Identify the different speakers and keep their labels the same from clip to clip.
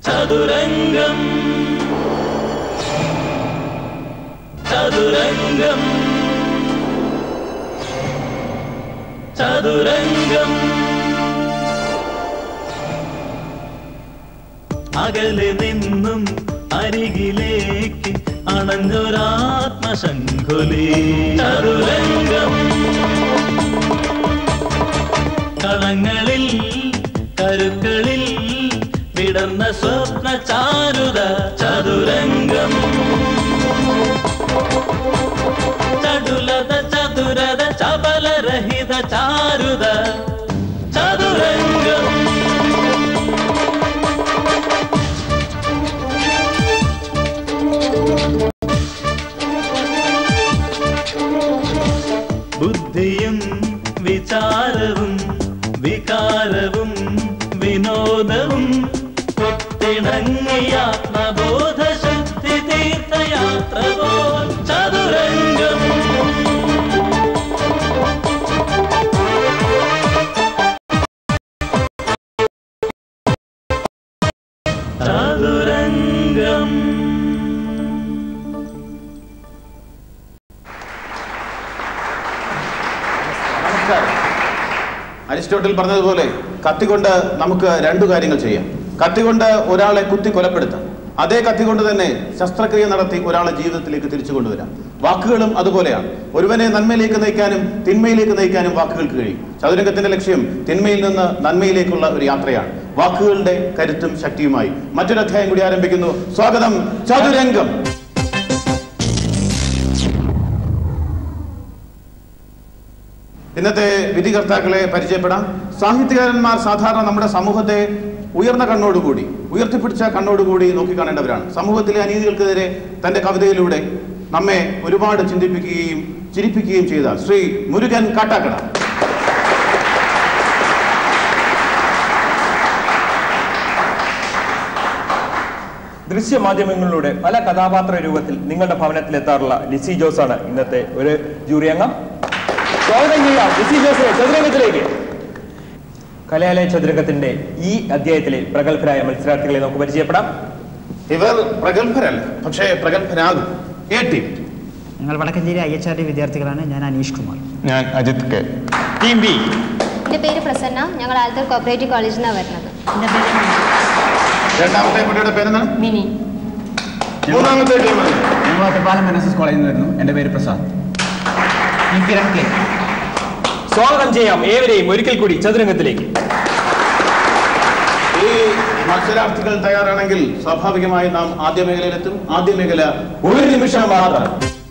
Speaker 1: ചതുരംഗം ചതുരംഗം ചതുരംഗം അകലെ നിന്നും അരികിലേക്ക് അണഞ്ഞൊരാത്മശങ്കുലി ചതുരംഗം കളങ്ങളിൽ കരുക്കളിൽ വിടർന്ന സ്വപ്ന ചാരുത ചതുരംഗം ചടുലത ചതുരത ചപലരഹിത ചാരുത ചതുരംഗം ബുദ്ധിയും വിചാരവും വികാരവും വിനോദവും ഒത്തിണങ്ങിയ ആത്മബോധശുദ്ധി തീർത്ഥയാത്ര പോൽ ചതുരംഗം ചതുരംഗം
Speaker 2: നമസ്കാരം അരിസ്റ്റോട്ടിൽ പറഞ്ഞതുപോലെ കത്തികൊണ്ട് നമുക്ക് രണ്ടു കാര്യങ്ങൾ ചെയ്യാം കത്തികൊണ്ട് ഒരാളെ കുത്തി കൊലപ്പെടുത്താം അതേ കത്തികൊണ്ട് തന്നെ ശസ്ത്രക്രിയ നടത്തി ഒരാളെ ജീവിതത്തിലേക്ക് തിരിച്ചു കൊണ്ടുവരാം വാക്കുകളും അതുപോലെയാണ് ഒരുവനെ നന്മയിലേക്ക് നയിക്കാനും തിന്മയിലേക്ക് നയിക്കാനും വാക്കുകൾക്ക് കഴിയും ചതുരംഗത്തിന്റെ ലക്ഷ്യം തിന്മയിൽ നിന്ന് നന്മയിലേക്കുള്ള ഒരു യാത്രയാണ് വാക്കുകളുടെ കരുത്തും ശക്തിയുമായി മറ്റൊരു അധ്യായം കൂടി ആരംഭിക്കുന്നു സ്വാഗതം ചതുരംഗം ഇന്നത്തെ വിധികർത്താക്കളെ പരിചയപ്പെടാം സാഹിത്യകാരന്മാർ സാധാരണ നമ്മുടെ സമൂഹത്തെ ഉയർന്ന കണ്ണോടുകൂടി ഉയർത്തിപ്പിടിച്ച കണ്ണോടുകൂടി നോക്കിക്കാണേണ്ടവരാണ് സമൂഹത്തിലെ അനീതികൾക്കെതിരെ തന്റെ കവിതയിലൂടെ നമ്മെ ഒരുപാട് ചിന്തിപ്പിക്കുകയും ചിരിപ്പിക്കുകയും ചെയ്ത ശ്രീ മുരുകൻ കാട്ടാക്കട
Speaker 3: ദൃശ്യമാധ്യമങ്ങളിലൂടെ പല കഥാപാത്ര രൂപത്തിൽ നിങ്ങളുടെ ഭവനത്തിൽ എത്താറുള്ള ലിസി ജോസ് ആണ് ഇന്നത്തെ ഒരു ജൂറി അംഗം സ്വാഗതം ചെയ്യാം ലിസി ജോസിനെ ചതുരംഗത്തിലേക്ക് കലാലയ ചതുരംഗത്തിന്റെ ഈ അധ്യായത്തിലെ പ്രഗത്ഭരായ മത്സരാർത്ഥികളെ നമുക്ക് പരിചയപ്പെടാം
Speaker 2: ഇവർ പ്രഗത്ഭരല്ല പക്ഷേ പ്രഗത്ഭരാകും എ ടീം
Speaker 4: ഞങ്ങൾ Vadakkanchery I H R D വിദ്യാർത്ഥികളാണ് ഞാൻ അനീഷ് കുമാർ
Speaker 5: ഞാൻ അജിത് കെ
Speaker 3: ടീം ബി
Speaker 6: എൻ്റെ പേര് പ്രസന്ന ഞങ്ങൾ ആലത്തൂർ കോപ്പറേറ്റീവ് കോളേജിൽ നിന്നാണ് വരുന്നത്
Speaker 2: രണ്ടാമത്തെ കുട്ടിയുടെ പേരെന്താണ്
Speaker 6: മിനി
Speaker 2: മൂന്നാമത്തെ ടീം
Speaker 5: ഞങ്ങൾ ഒറ്റപ്പാലം എൻ എസ് എസ് കോളേജിൽ നിന്ന് വരുന്നു എൻ്റെ പേര് പ്രസാദ്
Speaker 4: കിരൺ കെ
Speaker 3: സ്വാഗതം ചെയ്യാം ഏവരെയും ഒരിക്കൽ കൂടി ചതുരംഗത്തിലേക്ക്
Speaker 2: ഈ മത്സരാർത്ഥികൾ തയ്യാറാണെങ്കിൽ സ്വാഭാവികമായി നാം ആദ്യ മേഖലയിലെത്തും ആദ്യ മേഖല ഒരു നിമിഷം മാത്രം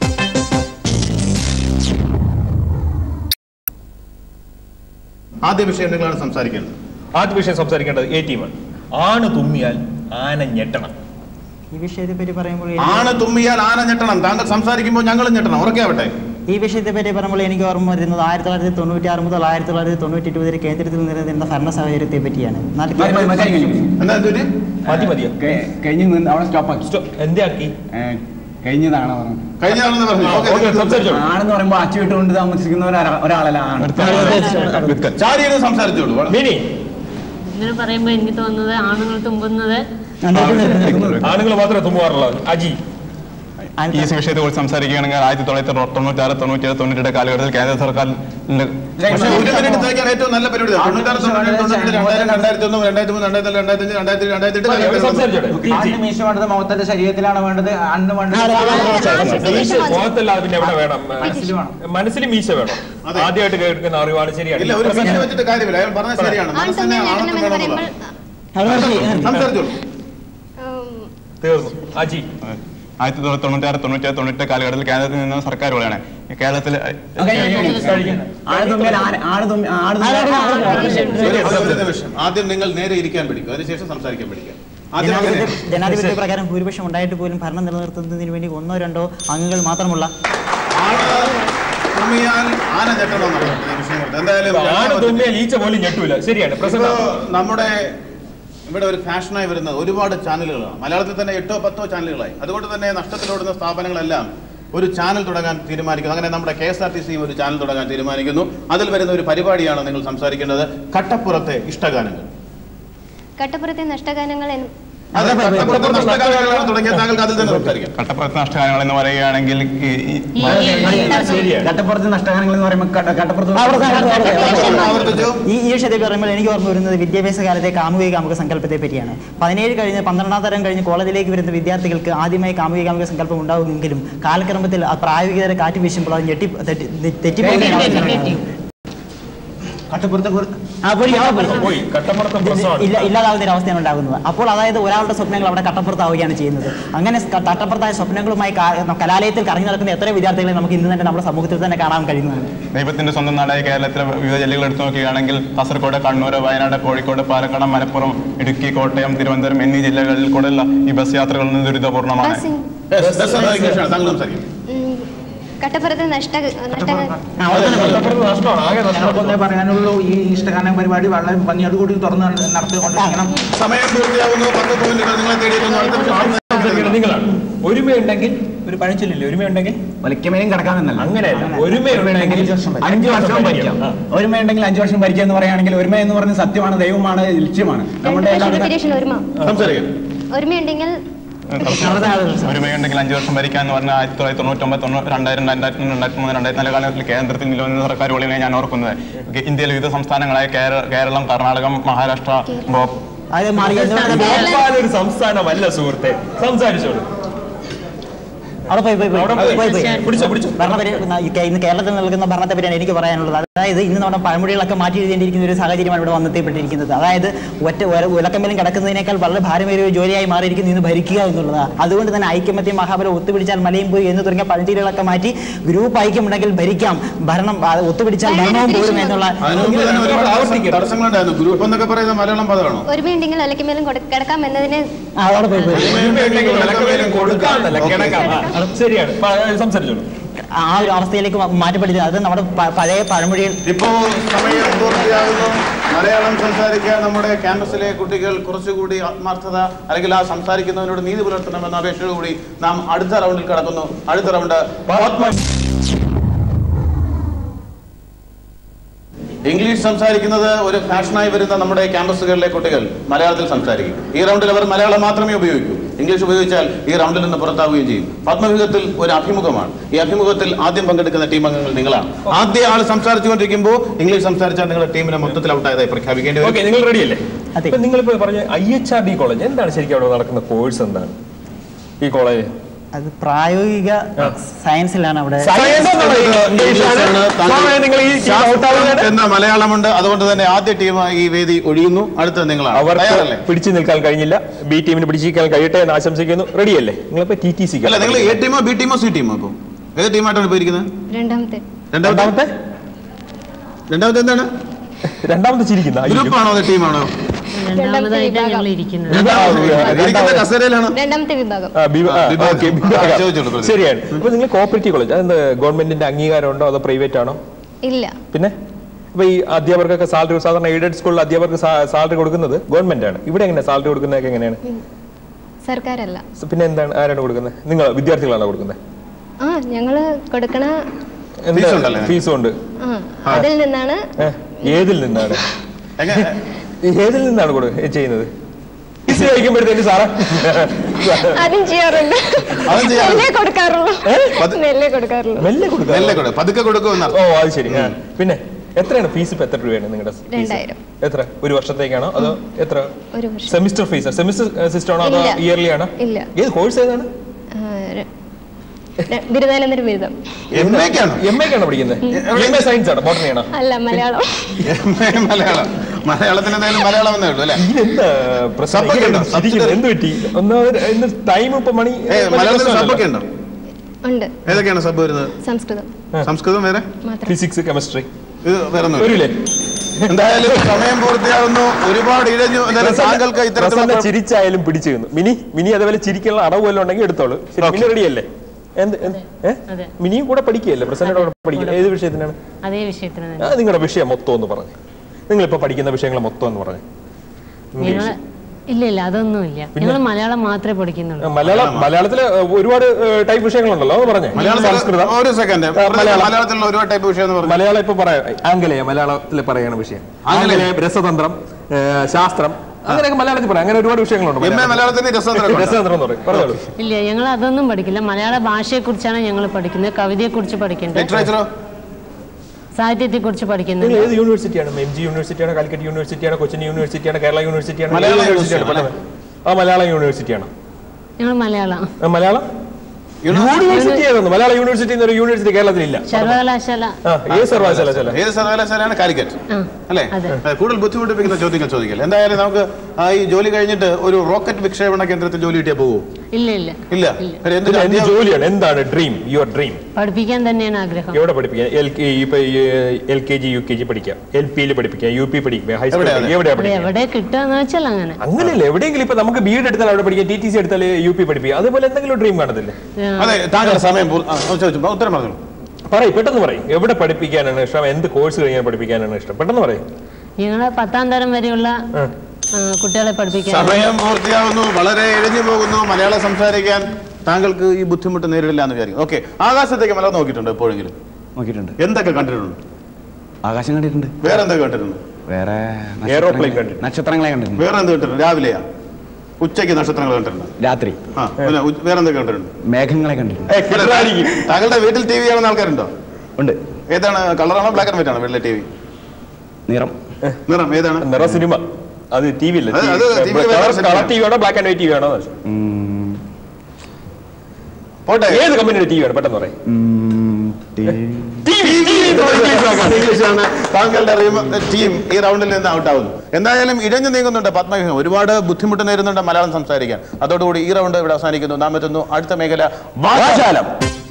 Speaker 2: ആദ്യ വിഷയം നിങ്ങളാണ് സംസാരിക്കേണ്ടത്
Speaker 3: ആദ്യ വിഷയം സംസാരിക്കേണ്ടത് എ ടീമാണ് ആണ് തുമ്മിയാൽ ആന ഞെട്ടണം
Speaker 4: ഈ വിഷയത്തെ പറ്റി പറയുമ്പോൾ
Speaker 2: ആണ് തുമ്മിയാൽ ആന ഞെട്ടണം താങ്കൾ സംസാരിക്കുമ്പോൾ ഞങ്ങളും ഞെട്ടണം ഉറക്കെ ആവട്ടെ
Speaker 4: ഈ വിഷയത്തെ പറ്റി പറയുമ്പോൾ എനിക്ക് ഓർമ്മ വരുന്നത് ആയിരത്തി തൊള്ളായിരത്തി തൊണ്ണൂറ്റി ആറ് മുതൽ ആയിരത്തി തൊള്ളായിരത്തി തൊണ്ണൂറ്റി എട്ട് വരെ കേന്ദ്രത്തിൽ നിലനിന്ന ഭരണ സാഹചര്യത്തെ പറ്റിയാണ് നാട്ടിൽ
Speaker 5: മതി, മതി, മതി, കഴിഞ്ഞു.
Speaker 2: എന്താ ഇതൊരു
Speaker 3: മതി മതിയോ
Speaker 5: കെ- കഴിഞ്ഞ് നിന്ന് അവിടെ സ്റ്റോപ്പ് ആക്കി
Speaker 3: സ്റ്റോ- എന്താക്കി
Speaker 5: ഏ, കഴിഞ്ഞതാണ് പറഞ്ഞത്
Speaker 2: കഴിഞ്ഞാണെന്ന് പറഞ്ഞു
Speaker 3: ഓക്കെ
Speaker 2: ഓക്കേ.
Speaker 3: സംസാരിച്ചോളൂ
Speaker 5: ആണെന്ന് പറയുമ്പോൾ അച്ചു വിട്ടുകൊണ്ട് താമസിക്കുന്ന ഒരാ- ഒരാളല്ല ആണ്
Speaker 2: ചാരി ഇരുന്ന് സംസാരിച്ചോളൂ വളരെ-
Speaker 3: മിനി
Speaker 7: ഇങ്ങനെ പറയുമ്പോൾ എനിക്ക് തോന്നുന്നത് ആണുങ്ങൾ തുമ്പുന്നത്
Speaker 3: ആണുങ്ങൾ മാത്രമേ തുമ്മുവാറുള്ളൂ അജി
Speaker 5: ഈ വിഷയത്തെക്കുറിച്ച് സംസാരിക്കുകയാണെങ്കിൽ ആയിരത്തി തൊള്ളായിരത്തി തൊണ്ണൂറ്റാറ് തൊണ്ണൂറ്റേഴ് തൊണ്ണൂറ്റെട്ട് കാലഘട്ടത്തിൽ കേന്ദ്ര സർക്കാരിന്റെ
Speaker 2: പക്ഷേ ഒരു മിനിറ്റ് തയ്ക്കാൻ ഏറ്റവും നല്ല പരിപാടി തൊണ്ണൂറ്റാറ് തൊണ്ണൂറ്റി തൊണ്ണൂറ്റി രണ്ടായിരം രണ്ടായിരത്തി ഒന്ന് രണ്ടായിരത്തി മൂന്ന് രണ്ടായിരത്തി നാല് രണ്ടായിരത്തി അഞ്ച് രണ്ടായിരത്തി രണ്ടായിരത്തി എട്ട്
Speaker 3: മതി, സംസാരിച്ചോട്ടെ ടീം സി.
Speaker 8: ആണിന് മീശ വേണ്ടത് മുഖത്തിന്റെ ശരീരത്തിലാണ് വേണ്ടത് അണ്ണ് വേണ്ടത്
Speaker 3: മീശ മുഖത്തല്ലാതെ പിന്നെ എവിടെ വേണം
Speaker 8: മനസ്സിൽ വേണം.
Speaker 3: മനസ്സിൽ മീശ വേണം
Speaker 2: അതെ.
Speaker 3: ആദ്യമായിട്ട് കേൾക്കുന്ന അറിവാണ് ശരിയാണ്
Speaker 2: ഇല്ല ഒരു മിനിറ്റ് വെച്ചിട്ട് കാര്യമില്ല അയാൾ പറഞ്ഞത് ശരിയാണ്
Speaker 6: ആൺ
Speaker 2: മനസ്സിനെ
Speaker 6: തുമ്മിയാൽ ഞെട്ടണം
Speaker 2: ആണത്തിന്
Speaker 6: എന്ന്
Speaker 2: വേണമെന്നുള്ളതാണ്.
Speaker 6: പറയുമ്പോൾ
Speaker 2: സംസാരിച്ചോളൂ
Speaker 6: ഉം,
Speaker 3: തീർന്നു അജി
Speaker 5: ആയിരത്തി തൊള്ളായിരത്തി തൊണ്ണൂറ്റാറ് തൊണ്ണൂറ്റേഴ് തൊണ്ണൂറ്റെട്ട് കാലഘട്ടത്തിൽ കേരളത്തിൽ നിന്ന് സർക്കാരുകളാണ് കേരളത്തിൽ
Speaker 8: ആണ് തുമ്മിയാൽ ആന- ആണ് തുമ്മി- ആണ് തുമ്മിയാൽ
Speaker 2: ശരി, ഒരു നിമിഷം ആദ്യം നിങ്ങൾ നേരെ ഇരിക്കാൻ പഠിക്കും അതിനുശേഷം സംസാരിക്കാൻ പഠിക്കാം ആദ്യം അങ്ങനെ
Speaker 4: ജനാധിപത്യ ജനാധിപത്യ പ്രകാരം ഭൂരിപക്ഷം ഉണ്ടായിട്ട് പോലും ഭരണം നിലനിർത്തുന്നതിന് വേണ്ടി ഒന്നോ രണ്ടോ അംഗങ്ങൾ മാത്രമുള്ള
Speaker 2: ആണ് തുമ്മിയാൽ ആന ഞെട്ടണമെന്നാണ് ഈ വിഷയം കൊടുത്തത്. എന്തായാലും
Speaker 3: ആണ്
Speaker 2: രണ്ടാമത്തെ-
Speaker 3: തുമ്മിയാൽ ഈച്ച പോലും ഞെട്ടൂല ശരിയാണ്
Speaker 2: ഇപ്പോ
Speaker 3: പ്രസന്ന
Speaker 2: നമ്മുടെ ഇവിടെ ഒരു ഫാഷനായി വരുന്നത് ഒരുപാട് ചാനലുകളാണ് മലയാളത്തിൽ തന്നെ എട്ടോ പത്തോ ചാനലുകളായി അതുകൊണ്ട് തന്നെ നഷ്ടത്തിലോടുന്ന സ്ഥാപനങ്ങളെല്ലാം ഒരു ചാനൽ തുടങ്ങാൻ തീരുമാനിക്കുന്നു അങ്ങനെ നമ്മുടെ കെ എസ് ആർ ടി സിയും ഒരു ചാനൽ തുടങ്ങാൻ തീരുമാനിക്കുന്നു അതിൽ വരുന്ന ഒരു പരിപാടിയാണ് നിങ്ങൾ സംസാരിക്കേണ്ടത് കട്ടപ്പുറത്തെ ഇഷ്ടഗാനങ്ങൾ
Speaker 6: കട്ടപ്പുറത്തെ നഷ്ടഗാനങ്ങൾ എന്ന്
Speaker 2: അതെ കട്ടപ്പുറത്ത് നഷ്ടകാര്യങ്ങളാണ് തുടങ്ങിയ താങ്കൾക്ക് അതിൽ തന്നെ സംസാരിക്കാം
Speaker 5: കട്ടപ്പുറത്ത് നഷ്ടകാലങ്ങൾ എന്ന് പറയുകയാണെങ്കിൽ ഈ- ഈ-
Speaker 8: കട്ടപ്പുറത്ത് നഷ്ടകാലങ്ങൾ എന്ന് പറയുമ്പോൾ കട്ട- കട്ടപ്പുറത്ത്
Speaker 2: ആവർത്തിച്ചു
Speaker 4: ഈ ഈ വിഷയത്തെ പറയുമ്പോൾ എനിക്ക് ഓർമ്മ വരുന്നത് വിദ്യാഭ്യാസ കാലത്തെ കാമുകിക കാമുക സങ്കല്പത്തെ പറ്റിയാണ് പതിനേഴ് കഴിഞ്ഞ് പന്ത്രണ്ടാം തരം കഴിഞ്ഞ് കോളേജിലേക്ക് വരുന്ന വിദ്യാർത്ഥികൾക്ക് ആദ്യമായി കാമുകിക കാമുക സങ്കല്പം ഉണ്ടാകുമെങ്കിലും കാലക്രമത്തിൽ ആ പ്രായോഗികത കാറ്റ് വീശുമ്പോൾ അത് ഞെട്ടി തെറ്റി തെറ്റിപ്പോകുന്ന അവസ്ഥയാണ്
Speaker 8: കട്ടപ്പുറത്തെ കുറി-
Speaker 4: ആ, പോയി, ആ, പോയി.
Speaker 3: പോയി കട്ടപ്പുറത്തെ പ്രശ്നമാണ്
Speaker 4: ഇല്ല ഇല്ലാതാവുന്ന ഒരു അവസ്ഥയാണ് ഉണ്ടാകുന്നത് അപ്പോൾ അതായത് ഒരാളുടെ സ്വപ്നങ്ങൾ അവിടെ കട്ടപ്പുറത്താവുകയാണ് ചെയ്യുന്നത് അങ്ങനെ ക- കട്ടപ്പുറത്തായ സ്വപ്നങ്ങളുമായി കാ- കലാലയത്തിൽ കറങ്ങി നടക്കുന്ന എത്ര വിദ്യാർത്ഥികളെ നമുക്ക് ഇന്ന് തന്നെ നമ്മുടെ സമൂഹത്തിൽ തന്നെ കാണാൻ കഴിയുന്നതാണ്
Speaker 5: ദൈവത്തിന്റെ സ്വന്തം നാടായ കേരളത്തിലെ വിവിധ ജില്ലകൾ എടുത്തു നോക്കുകയാണെങ്കിൽ കാസർഗോഡ് കണ്ണൂർ വയനാട് കോഴിക്കോട് പാലക്കാട് മലപ്പുറം ഇടുക്കി കോട്ടയം തിരുവനന്തപുരം എന്നീ ജില്ലകളിൽ കൂടെയുള്ള ഈ ബസ് യാത്രകളിൽ നിന്ന് ദുരിതപൂർണ്ണമാണ്
Speaker 6: ബസ്സിങ്
Speaker 2: Yes, that's a very good question. താങ്കൾ സംസാരിക്കും
Speaker 6: ഉം, കട്ടപ്പുറത്ത് നഷ്ട നഷ്ട
Speaker 3: കട്ടപ്പുറത്ത് നഷ്ടമാണ് ആകെ നഷ്ടം
Speaker 8: നമുക്കൊന്നേ പറയാനുള്ളൂ ഈ ഇഷ്ടഗാന പരിപാടി വളരെ ഭംഗിയോടുകൂടി തുറന്ന് നടത്തിക്കൊണ്ടിരിക്കണം
Speaker 2: സമയം പൂർത്തിയാവുന്നു പത്ത് പോയിന്റുകൾ നിങ്ങളെ തേടിയിട്ടുന്നു അടുത്ത പ്രശ്നം
Speaker 3: സംസാരിക്കുന്നത് നിങ്ങളാണ് ഒരുമയുണ്ടെങ്കിൽ ഒരു പഴഞ്ചൊല്ലില്ലേ ഒരുമയുണ്ടെങ്കിൽ
Speaker 8: വലിക്കമേലും കിടക്കാമെന്നല്ല
Speaker 3: അങ്ങനെയല്ല ഒരുമയുണ്ടെങ്കിൽ
Speaker 8: അഞ്ചു വർഷം ഭരിക്കാം ഒരുമയുണ്ടെങ്കിൽ അഞ്ചു വർഷം ഭരിക്കുക എന്ന് പറയുകയാണെങ്കിൽ ഒരുമ എന്ന് പറഞ്ഞ സത്യമാണ് ദൈവമാണ് ലക്ഷ്യമാണ് നമ്മുടെ എല്ലാവരുടെ
Speaker 6: റിപ്പീറ്റേഷൻ ഒരുമ
Speaker 2: സംസാരിക്കും
Speaker 6: ഒരുമയുണ്ടെങ്കിൽ
Speaker 5: ഒരുമയുണ്ടെങ്കിൽ അഞ്ചു വർഷം ഭരിക്കുക എന്ന് പറഞ്ഞാൽ ആയിരത്തി തൊള്ളായിരത്തി തൊണ്ണൂറ്റൊമ്പത് തൊണ്ണൂറ് രണ്ടായിരം രണ്ടായിരത്തി രണ്ട് രണ്ടായിരത്തി മൂന്ന് രണ്ടായിരത്തി നാല് കാലഘട്ടത്തിൽ കേന്ദ്രത്തിൽ നിലനിന്ന സർക്കാർ ഒളിനെ ഞാൻ ഓർക്കുന്നത് ഇന്ത്യയിലെ വിവിധ സംസ്ഥാനങ്ങളായ കേര- കേരളം കർണാടകം മഹാരാഷ്ട്ര ഗോ-
Speaker 4: അതായത് മാറി
Speaker 3: ഭോപ്പാൽ ഒരു സംസ്ഥാനമല്ല സുഹൃത്തെ സംസാരിച്ചോളൂ
Speaker 4: അവിടെ പോയി പോയി പോയി.
Speaker 3: അവിടെ
Speaker 4: പോയി പോയി
Speaker 3: പോയി. പിടിച്ചോ, പിടിച്ചോ.
Speaker 4: ഭരണപരി ഈ കേ- ഇന്ന് കേരളത്തിൽ നൽകുന്ന ഭരണത്തെ പറ്റിയാണ് എനിക്ക് പറയാനുള്ളത് അതായത് ഇന്ന് നമ്മുടെ പഴമൊഴികളൊക്കെ മാറ്റി എഴുതേണ്ടിയിരിക്കുന്ന ഒരു സാഹചര്യമാണ് ഇവിടെ വന്നെത്തിപ്പെട്ടിരിക്കുന്നത് അതായത് ഒറ്റ ഒരു ഉലക്കമ്പലും കിടക്കുന്നതിനേക്കാൾ വളരെ ഭാരമേറിയ ഒരു ജോലിയായി മാറിയിരിക്കുന്നു ഇന്ന് ഭരിക്കുക എന്നുള്ളതാണ് അതുകൊണ്ട് തന്നെ ഐക്യമത്യം മഹാബലം ഒത്തുപിടിച്ചാൽ മലയും പോയി എന്ന് തുടങ്ങിയ പഴഞ്ചീലുകളൊക്കെ മാറ്റി ഗ്രൂപ്പ് ഐക്യമുണ്ടെങ്കിൽ ഭരിക്കാം ഭരണം ആ, ഒത്തുപിടിച്ചാൽ ഭരണവും പോരും എന്നുള്ള
Speaker 2: അതിന് മുമ്പ് തന്നെ ഒരുപാട് തടസ്സങ്ങളുണ്ടായിരുന്നു ഗ്രൂപ്പ് എന്നൊക്കെ പറയുന്ന മലയാളം പദമാണോ
Speaker 6: ഒരുമയുണ്ടെങ്കിൽ അലക്കുമേലും കൊടു- കിടക്കാം എന്നതിന്
Speaker 4: ആ, അവിടെ പോയി പോയി
Speaker 3: ഒരുമയുണ്ടെങ്കിൽ വിലക്കമേലും കൊടുക്കാമെന്നല്ല കിടക്കാം ശരിയാണ് പ- സംസാരിച്ചോളൂ
Speaker 4: ആ ഒരു അവസ്ഥയിലേക്ക് മാ- മാറ്റപ്പെട്ടില്ല അത് നമ്മുടെ പ- പഴയ പഴമൊഴികൾ
Speaker 2: ഇപ്പോ സമയം പൂർത്തിയാകുന്നു മലയാളം സംസാരിക്കാൻ നമ്മുടെ ക്യാമ്പസിലെ കുട്ടികൾ കുറച്ചുകൂടി ആത്മാർത്ഥത അല്ലെങ്കിൽ ആ സംസാരിക്കുന്നതിനോട് നീതി പുലർത്തണമെന്ന അപേക്ഷയോടുകൂടി നാം അടുത്ത റൗണ്ടിൽ കടക്കുന്നു അടുത്ത റൗണ്ട് ഇംഗ്ലീഷ് സംസാരിക്കുന്നത് ഒരു ഫാഷനായി വരുന്ന നമ്മുടെ ക്യാമ്പസുകളിലെ കുട്ടികൾ മലയാളത്തിൽ സംസാരിക്കും ഈ റൗണ്ടിൽ അവർ മലയാളം മാത്രമേ ഉപയോഗിക്കൂ ഇംഗ്ലീഷ് ഉപയോഗിച്ചാൽ ഈ റൗണ്ടിൽ നിന്ന് പുറത്താവുകയും ചെയ്യും പത്മവിധത്തിൽ ഒരു അഭിമുഖമാണ് ഈ അഭിമുഖത്തിൽ ആദ്യം പങ്കെടുക്കുന്ന ടീം അംഗങ്ങൾ നിങ്ങളാണ് ആദ്യ ആൾ സംസാരിച്ചുകൊണ്ടിരിക്കുമ്പോൾ ഇംഗ്ലീഷ് സംസാരിച്ചാൽ നിങ്ങളുടെ ടീമിനെ മൊത്തത്തിൽ ഔട്ടായതായി പ്രഖ്യാപിക്കേണ്ടി വരും
Speaker 3: ഓക്കെ നിങ്ങൾ റെഡി അല്ലേ
Speaker 4: അതെ.
Speaker 3: ഇപ്പൊ നിങ്ങളിപ്പോ പറഞ്ഞ I H R D college എന്താണ് ശരിക്കും അവിടെ നടക്കുന്ന കോഴ്സ് എന്താണ് ഈ കോളേജ്
Speaker 4: അത് പ്രായോഗിക സയൻസിലാണ് അവിടെ
Speaker 3: സയൻസ് എന്നാണ് ഈ ഇംഗ്ലീഷാണ്. സ്വാഭാവികം നിങ്ങൾ ഈ ടീം ഔട്ട് ആവുകയാണ്
Speaker 2: എന്ന മലയാളമുണ്ട് അതുകൊണ്ട് തന്നെ ആദ്യ ടീം ഈ വേദി ഒഴിയുന്നു അടുത്തത് നിങ്ങളാണ്
Speaker 3: അവർക്ക്
Speaker 2: തയ്യാറല്ലേ
Speaker 3: പിടിച്ചു നിൽക്കാൻ കഴിഞ്ഞില്ല ബി ടീമിന് പിടിച്ചു നിൽക്കാൻ കഴിയട്ടെ എന്ന് ആശംസിക്കുന്നു റെഡിയല്ലേ നിങ്ങളിപ്പോ ടി ടി സി
Speaker 2: അല്ല നിങ്ങൾ എ ടീമോ ബി ടീമോ സി ടീമോ ഇപ്പൊ ഏത് ടീമായിട്ടാണ് പോയിരിക്കുന്നത്
Speaker 6: രണ്ടാമത്തെ
Speaker 2: രണ്ടാമത്തെ രണ്ടാമത്തെ എന്താണ്
Speaker 3: രണ്ടാമത്തെ ചിരിക്കുന്ന അയ്യോ.
Speaker 2: ഗ്രൂപ്പാണോ അതോ ടീമാണോ
Speaker 7: രണ്ടാമതായിട്ടാണ് ഞങ്ങൾ ഇരിക്കുന്നത്
Speaker 2: ഇരിക്കുന്ന കസേരയിലാണോ
Speaker 6: രണ്ടാമത്തെ വിഭാഗം
Speaker 3: ആ, ബി- ആ,
Speaker 2: വിഭാഗം.
Speaker 3: ഓക്കേ, വിഭാഗം.
Speaker 2: ആ, ചോദിച്ചോളൂ, പ്രതി.
Speaker 3: ശരിയാണ് ഇപ്പൊ നിങ്ങൾ കോപ്പറേറ്റീവ് കോളേജ് അതെന്ത് ഗവൺമെന്റിന്റെ അംഗീകാരം ഉണ്ടോ അതോ പ്രൈവറ്റ് ആണോ
Speaker 6: ഇല്ല
Speaker 3: പിന്നെ ഇപ്പൊ ഈ അധ്യാപകർക്കൊക്കെ സാലറി സാധാരണ എയ്ഡഡ് സ്കൂളിൽ അധ്യാപകർക്ക് സാലറി കൊടുക്കുന്നത് ഗവൺമെന്റ് ആണ് ഇവിടെ എങ്ങനെ സാലറി കൊടുക്കുന്നതൊക്കെ എങ്ങനെയാണ്
Speaker 6: സർക്കാരല്ല
Speaker 3: സ- പിന്നെ എന്താണ് ആരാണ് കൊടുക്കുന്നത് നിങ്ങൾ വിദ്യാർത്ഥികളാണോ കൊടുക്കുന്നത്
Speaker 6: ആ ഞങ്ങള് കൊടുക്കണ
Speaker 2: Fees ഉണ്ടല്ലേ?
Speaker 3: ഫീസും ഉണ്ട്
Speaker 6: ആ അതിൽ നിന്നാണ്
Speaker 3: ഏ, ഏതിൽ നിന്നാണ്
Speaker 2: എങ്ങനെ
Speaker 3: ഏതിൽ നിന്നാണ് കൊടു ചെയ്യുന്നത് ഫീസ് കഴിക്കുമ്പോഴത്തേക്ക് സാറേ
Speaker 6: അതും ചെയ്യാറുണ്ട്
Speaker 2: അതും ചെയ്യാറുണ്ട്.
Speaker 6: നെല്ലേ കൊടുക്കാറുള്ളൂ
Speaker 2: പത്-
Speaker 6: നെല്ലേ കൊടുക്കാറുള്ളൂ
Speaker 3: മെല്ലെ കൊടുക്കുക
Speaker 2: നെല്ലെ കൊടു പതുക്കെ കൊടുക്കുമെന്നാണ്
Speaker 3: ഓ അത് ശരി ആ. പിന്നെ എത്രയാണ് ഫീസ് ഇപ്പൊ എത്ര രൂപയാണ് നിങ്ങളുടെ ഫീസ്?
Speaker 6: രണ്ടായിരം.
Speaker 3: എത്ര ഒരു വർഷത്തേക്കാണോ അതോ എത്ര
Speaker 6: ഒരു വർഷം
Speaker 3: സെമിസ്റ്റർ ഫീസ് സെമിസ്റ്റർ സിസ്റ്റം ആണോ അതോ
Speaker 6: ഇല്ല.
Speaker 3: ഇയർലി ആണോ
Speaker 6: ഇല്ല.
Speaker 3: ഏത് കോഴ്സ് ഏതാണ്
Speaker 6: ആ, ര- ര- ബിരുദാനന്തര ബിരുദം
Speaker 2: എം എക്കാണോ
Speaker 3: എം എക്കാണോ പഠിക്കുന്നത് എം എ സയൻസ് ആണോ ബോട്ടണി ആണോ
Speaker 6: അല്ല മലയാളം
Speaker 2: എം എ മലയാളം മലയാളത്തിന് എന്തായാലും മലയാളം എന്നേ ഉള്ളൂ അല്ലേ
Speaker 3: ഇതിലെന്താ പ്രശ്നം
Speaker 2: സബ്ബൊക്കെ ഉണ്ടോ?
Speaker 3: ചിരിക്കുന്നത്? എന്ത് പറ്റി ഒന്നാമത് ഇന്ന് ടൈം ഇപ്പൊ മണി
Speaker 2: ഏ മലയാളത്തിൽ സബ്ബൊക്കെ ഉണ്ടോ
Speaker 6: ഉണ്ട്
Speaker 2: ഏതൊക്കെയാണ് സബ് വരുന്നത്
Speaker 6: സംസ്കൃതം
Speaker 2: സംസ്കൃതം വേറെ
Speaker 6: മാത്രം
Speaker 3: ഫിസിക്സ് കെമിസ്ട്രി
Speaker 2: ഇത് വേറെ ഒന്നും ഇല്ല.
Speaker 3: വരൂലേ
Speaker 2: എന്തായാലും സമയം പൂർത്തിയാകുന്നു ഒരുപാട് ഇഴഞ്ഞു എന്തായാലും താങ്കൾക്ക്
Speaker 3: പ്രസന്ന
Speaker 2: ഇത്തരത്തിലുള്ള
Speaker 3: ചിരിച്ചായാലും പിടിച്ചു നിന്നു മിനി മിനി അതേപോലെ ചിരിക്കാനുള്ള അടവ് വല്ലതും ഉണ്ടെങ്കിൽ എടുത്തോളൂ ശരി,
Speaker 2: Okay.
Speaker 3: മിനി റെഡി അല്ലേ എന്ത് എന്ത്? ഏ?
Speaker 7: അതെ.
Speaker 3: മിനിയും കൂടെ പഠിക്കുകയല്ലേ പ്രസന്നയുടെ കൂടെ പഠിക്കുക ഏത് വിഷയത്തിനാണ്
Speaker 7: അതേ വിഷയത്തിന് തന്നെ
Speaker 3: ആ, നിങ്ങളുടെ വിഷയം മൊത്തം ഒന്ന് പറഞ്ഞു നിങ്ങളിപ്പോ പഠിക്കുന്ന വിഷയങ്ങൾ മൊത്തം എന്ന് പറഞ്ഞു
Speaker 7: ഞങ്ങള് ഇല്ല ഇല്ല അതൊന്നുമില്ല ഞങ്ങൾ മലയാളം മാത്രമേ പഠിക്കുന്നുള്ളൂ
Speaker 3: മലയാളം മലയാളത്തില് ഏ, ഒരുപാട് ടൈപ്പ് വിഷയങ്ങളുണ്ടല്ലോ അത് പറഞ്ഞേ
Speaker 2: മലയാളത്തിൽ
Speaker 3: സംസ്കൃതം
Speaker 2: ഒരു സെക്കൻഡ്
Speaker 3: മലയാളം.
Speaker 2: മലയാളത്തിലുള്ള ഒരുപാട് ടൈപ്പ് വിഷയം എന്ന് പറഞ്ഞു
Speaker 3: മലയാളം ഇപ്പൊ പറയാം ആംഗലേയ മലയാളത്തിൽ പറയണ വിഷയം
Speaker 2: ആംഗലേയം.
Speaker 3: ആംഗലേയം രസതന്ത്രം ഏ, ശാസ്ത്രം അങ്ങനെയൊക്കെ മലയാളത്തിൽ പറയാം അങ്ങനെ ഒരുപാട് വിഷയങ്ങളുണ്ട്
Speaker 2: എം എ മലയാളത്തിന് രസതന്ത്രം കൊണ്ടാ.
Speaker 3: രസതന്ത്രം എന്ന് പറയും പറഞ്ഞോളൂ
Speaker 7: ഇല്ല ഞങ്ങൾ അതൊന്നും പഠിക്കില്ല മലയാള ഭാഷയെക്കുറിച്ചാണ് ഞങ്ങൾ പഠിക്കുന്നത് കവിതയെക്കുറിച്ച് പഠിക്കുന്നത്
Speaker 2: ലിറ്ററേച്ചറോ
Speaker 7: സാഹിത്യത്തെക്കുറിച്ച്
Speaker 3: നിങ്ങൾ
Speaker 7: പഠിക്കുന്നത്
Speaker 3: ഏത് യൂണിവേഴ്സിറ്റിയാണ് എം ജി യൂണിവേഴ്സിറ്റിയാണ് കാലിക്കറ്റ് യൂണിവേഴ്സിറ്റിയാണ് കൊച്ചിൻ യൂണിവേഴ്സിറ്റിയാണ് കേരള യൂണിവേഴ്സിറ്റിയാണ് ഏത്
Speaker 2: മലയാളം
Speaker 3: യൂണിവേഴ്സിറ്റിയാണ്
Speaker 2: യൂണിവേഴ്സിറ്റി
Speaker 3: പറഞ്ഞത്? ആ മലയാളം യൂണിവേഴ്സിറ്റിയാണ്
Speaker 7: ഞങ്ങൾ മലയാളം
Speaker 3: ആ, മലയാളം യൂണിവേഴ്സിറ്റി ഏതൊന്നും മലയാള യൂണിവേഴ്സിറ്റി എന്നൊരു യൂണിവേഴ്സിറ്റി കേരളത്തിലില്ല
Speaker 7: സർവകലാശാല
Speaker 3: ആ ഏത് സർവകലാശാല
Speaker 2: ഏത് സർവകലാശാലയാണ് കാലിക്കറ്റ്
Speaker 7: ആ,
Speaker 2: അല്ലേ
Speaker 7: അതെ.
Speaker 2: ഏ, കൂടുതൽ ബുദ്ധിമുട്ടിപ്പിക്കുന്ന ചോദ്യങ്ങൾ ചോദിക്കില്ല എന്തായാലും നമുക്ക് ആ ഈ ജോലി കഴിഞ്ഞിട്ട് ഒരു റോക്കറ്റ് വിക്ഷേപണ കേന്ദ്രത്തിൽ ജോലി കിട്ടിയാൽ പോകുമോ
Speaker 7: ഇല്ല ഇല്ല
Speaker 2: ഇല്ല ഒരു എന്ത്
Speaker 3: എന്ത്
Speaker 2: അധ്യാപക-
Speaker 3: ജോലിയാണ് എന്താണ് ഡ്രീം യുവർ ഡ്രീം
Speaker 7: പഠിപ്പിക്കാൻ തന്നെയാണ് ആഗ്രഹം
Speaker 3: എവിടെ പഠിപ്പിക്കാം എൽ കെ ഇപ്പൊ L K G U K G പഠിക്കാം എൽ പിയിൽ പഠിപ്പിക്കാം യു പി പഠിക്കാം ഹൈസ്കൂൾ
Speaker 2: എവിടെയാ?
Speaker 3: പഠിക്കാം എവിടെയാ
Speaker 7: അത്
Speaker 3: പഠിക്കാം
Speaker 7: എവിടെ കിട്ടുകയെന്ന് വെച്ചാൽ അങ്ങനെ
Speaker 3: അങ്ങനെയല്ല എവിടെയെങ്കിലും ഇപ്പൊ നമുക്ക് ബി എഡ് എടുത്താൽ അവിടെ പഠിക്കാം ടി ടി സി എടുത്താൽ യു പി പഠിപ്പിക്കാം അതുപോലെ എന്തെങ്കിലും ഡ്രീം കാണത്തില്ലേ
Speaker 7: ആ,
Speaker 2: അതെ താങ്കളുടെ സമയം പൂർ- ആ, ചോദിച്ചു ഉത്തരം പറഞ്ഞു
Speaker 3: പറയും പെട്ടെന്ന് പറയും എവിടെ പഠിപ്പിക്കാനാണ് ഇഷ്ടം എന്ത് കോഴ്സ് കഴിഞ്ഞാൽ പഠിപ്പിക്കാനാണ് ഇഷ്ടം പെട്ടെന്ന് പറയും
Speaker 7: ഞങ്ങള് പത്താം തരം വരെയുള്ള
Speaker 3: ആ.
Speaker 7: ആ, കുട്ടികളെ പഠിപ്പിക്കാൻ
Speaker 2: സമയം പൂർത്തിയാവുന്നു വളരെ എഴിഞ്ഞു പോകുന്നു മലയാളം സംസാരിക്കാൻ താങ്കൾക്ക് ഈ ബുദ്ധിമുട്ട് നേരിടില്ല എന്ന് വിചാരിക്കും ഓക്കെ ആകാശത്തേക്ക് മലയാളം നോക്കിയിട്ടുണ്ട് എപ്പോഴെങ്കിലും
Speaker 8: നോക്കിയിട്ടുണ്ട്
Speaker 2: എന്തൊക്കെ കണ്ടിട്ടുണ്ട്
Speaker 8: ആകാശം കണ്ടിട്ടുണ്ട്
Speaker 2: വേറെ എന്തൊക്കെ കണ്ടിട്ടുണ്ട്
Speaker 8: വേറെ
Speaker 3: Aeroplane കണ്ടിട്ടുണ്ട്.
Speaker 8: നക്ഷത്രങ്ങളെ കണ്ടിട്ടുണ്ട്
Speaker 2: വേറെ എന്ത് കണ്ടിട്ടുണ്ട് രാവിലെയാ ഉച്ചയ്ക്ക് നക്ഷത്രങ്ങൾ കണ്ടിട്ടുണ്ട്
Speaker 8: രാത്രി
Speaker 2: ആ പിന്നെ ഉ- വേറെ എന്തൊക്കെ കണ്ടിട്ടുണ്ട്
Speaker 8: മേഘങ്ങളെ കണ്ടിട്ടുണ്ട്
Speaker 3: ഏ, കെട്ടിടാടിക്കും.
Speaker 2: താങ്കളുടെ വീട്ടിൽ ടി വി കാണുന്ന ആൾക്കാരുണ്ടോ
Speaker 8: ഉണ്ട്
Speaker 2: ഏതാണ് കളറാണോ ബ്ലാക്ക് ആൻഡ് വൈറ്റ് ആണോ വീട്ടിലെ ടി വി
Speaker 8: നിറം
Speaker 2: നിറം ഏതാണ്
Speaker 3: നിറ സിനിമ അത് ടി വി
Speaker 2: അത് അത് TV യിൽ വേറെ സിനിമ.
Speaker 3: കളർ ടി വി ആണോ black and white T V ആണോ
Speaker 8: ഉം,
Speaker 2: പോട്ടെ
Speaker 3: ഏത് കമ്പനിയുടെ ടി വി ആണ് പെട്ടെന്ന് പറയും
Speaker 8: ഉം, ടി-
Speaker 2: ഇംഗ്ലീഷാണ് താങ്കളുടെ ടീം ഈ റൗണ്ടിൽ നിന്ന് ഔട്ട് ആവുന്നു എന്തായാലും ഇഴഞ്ഞു നീങ്ങുന്നുണ്ട് പത്മവിഹം ഒരുപാട് ബുദ്ധിമുട്ട് നേരിടുന്നുണ്ട് മലയാളം സംസാരിക്കാൻ അതോടുകൂടി ഈ റൗണ്ട് ഇവിടെ അവസാനിക്കുന്നു നാം എത്തുന്നു അടുത്ത മേഖല വാചാലം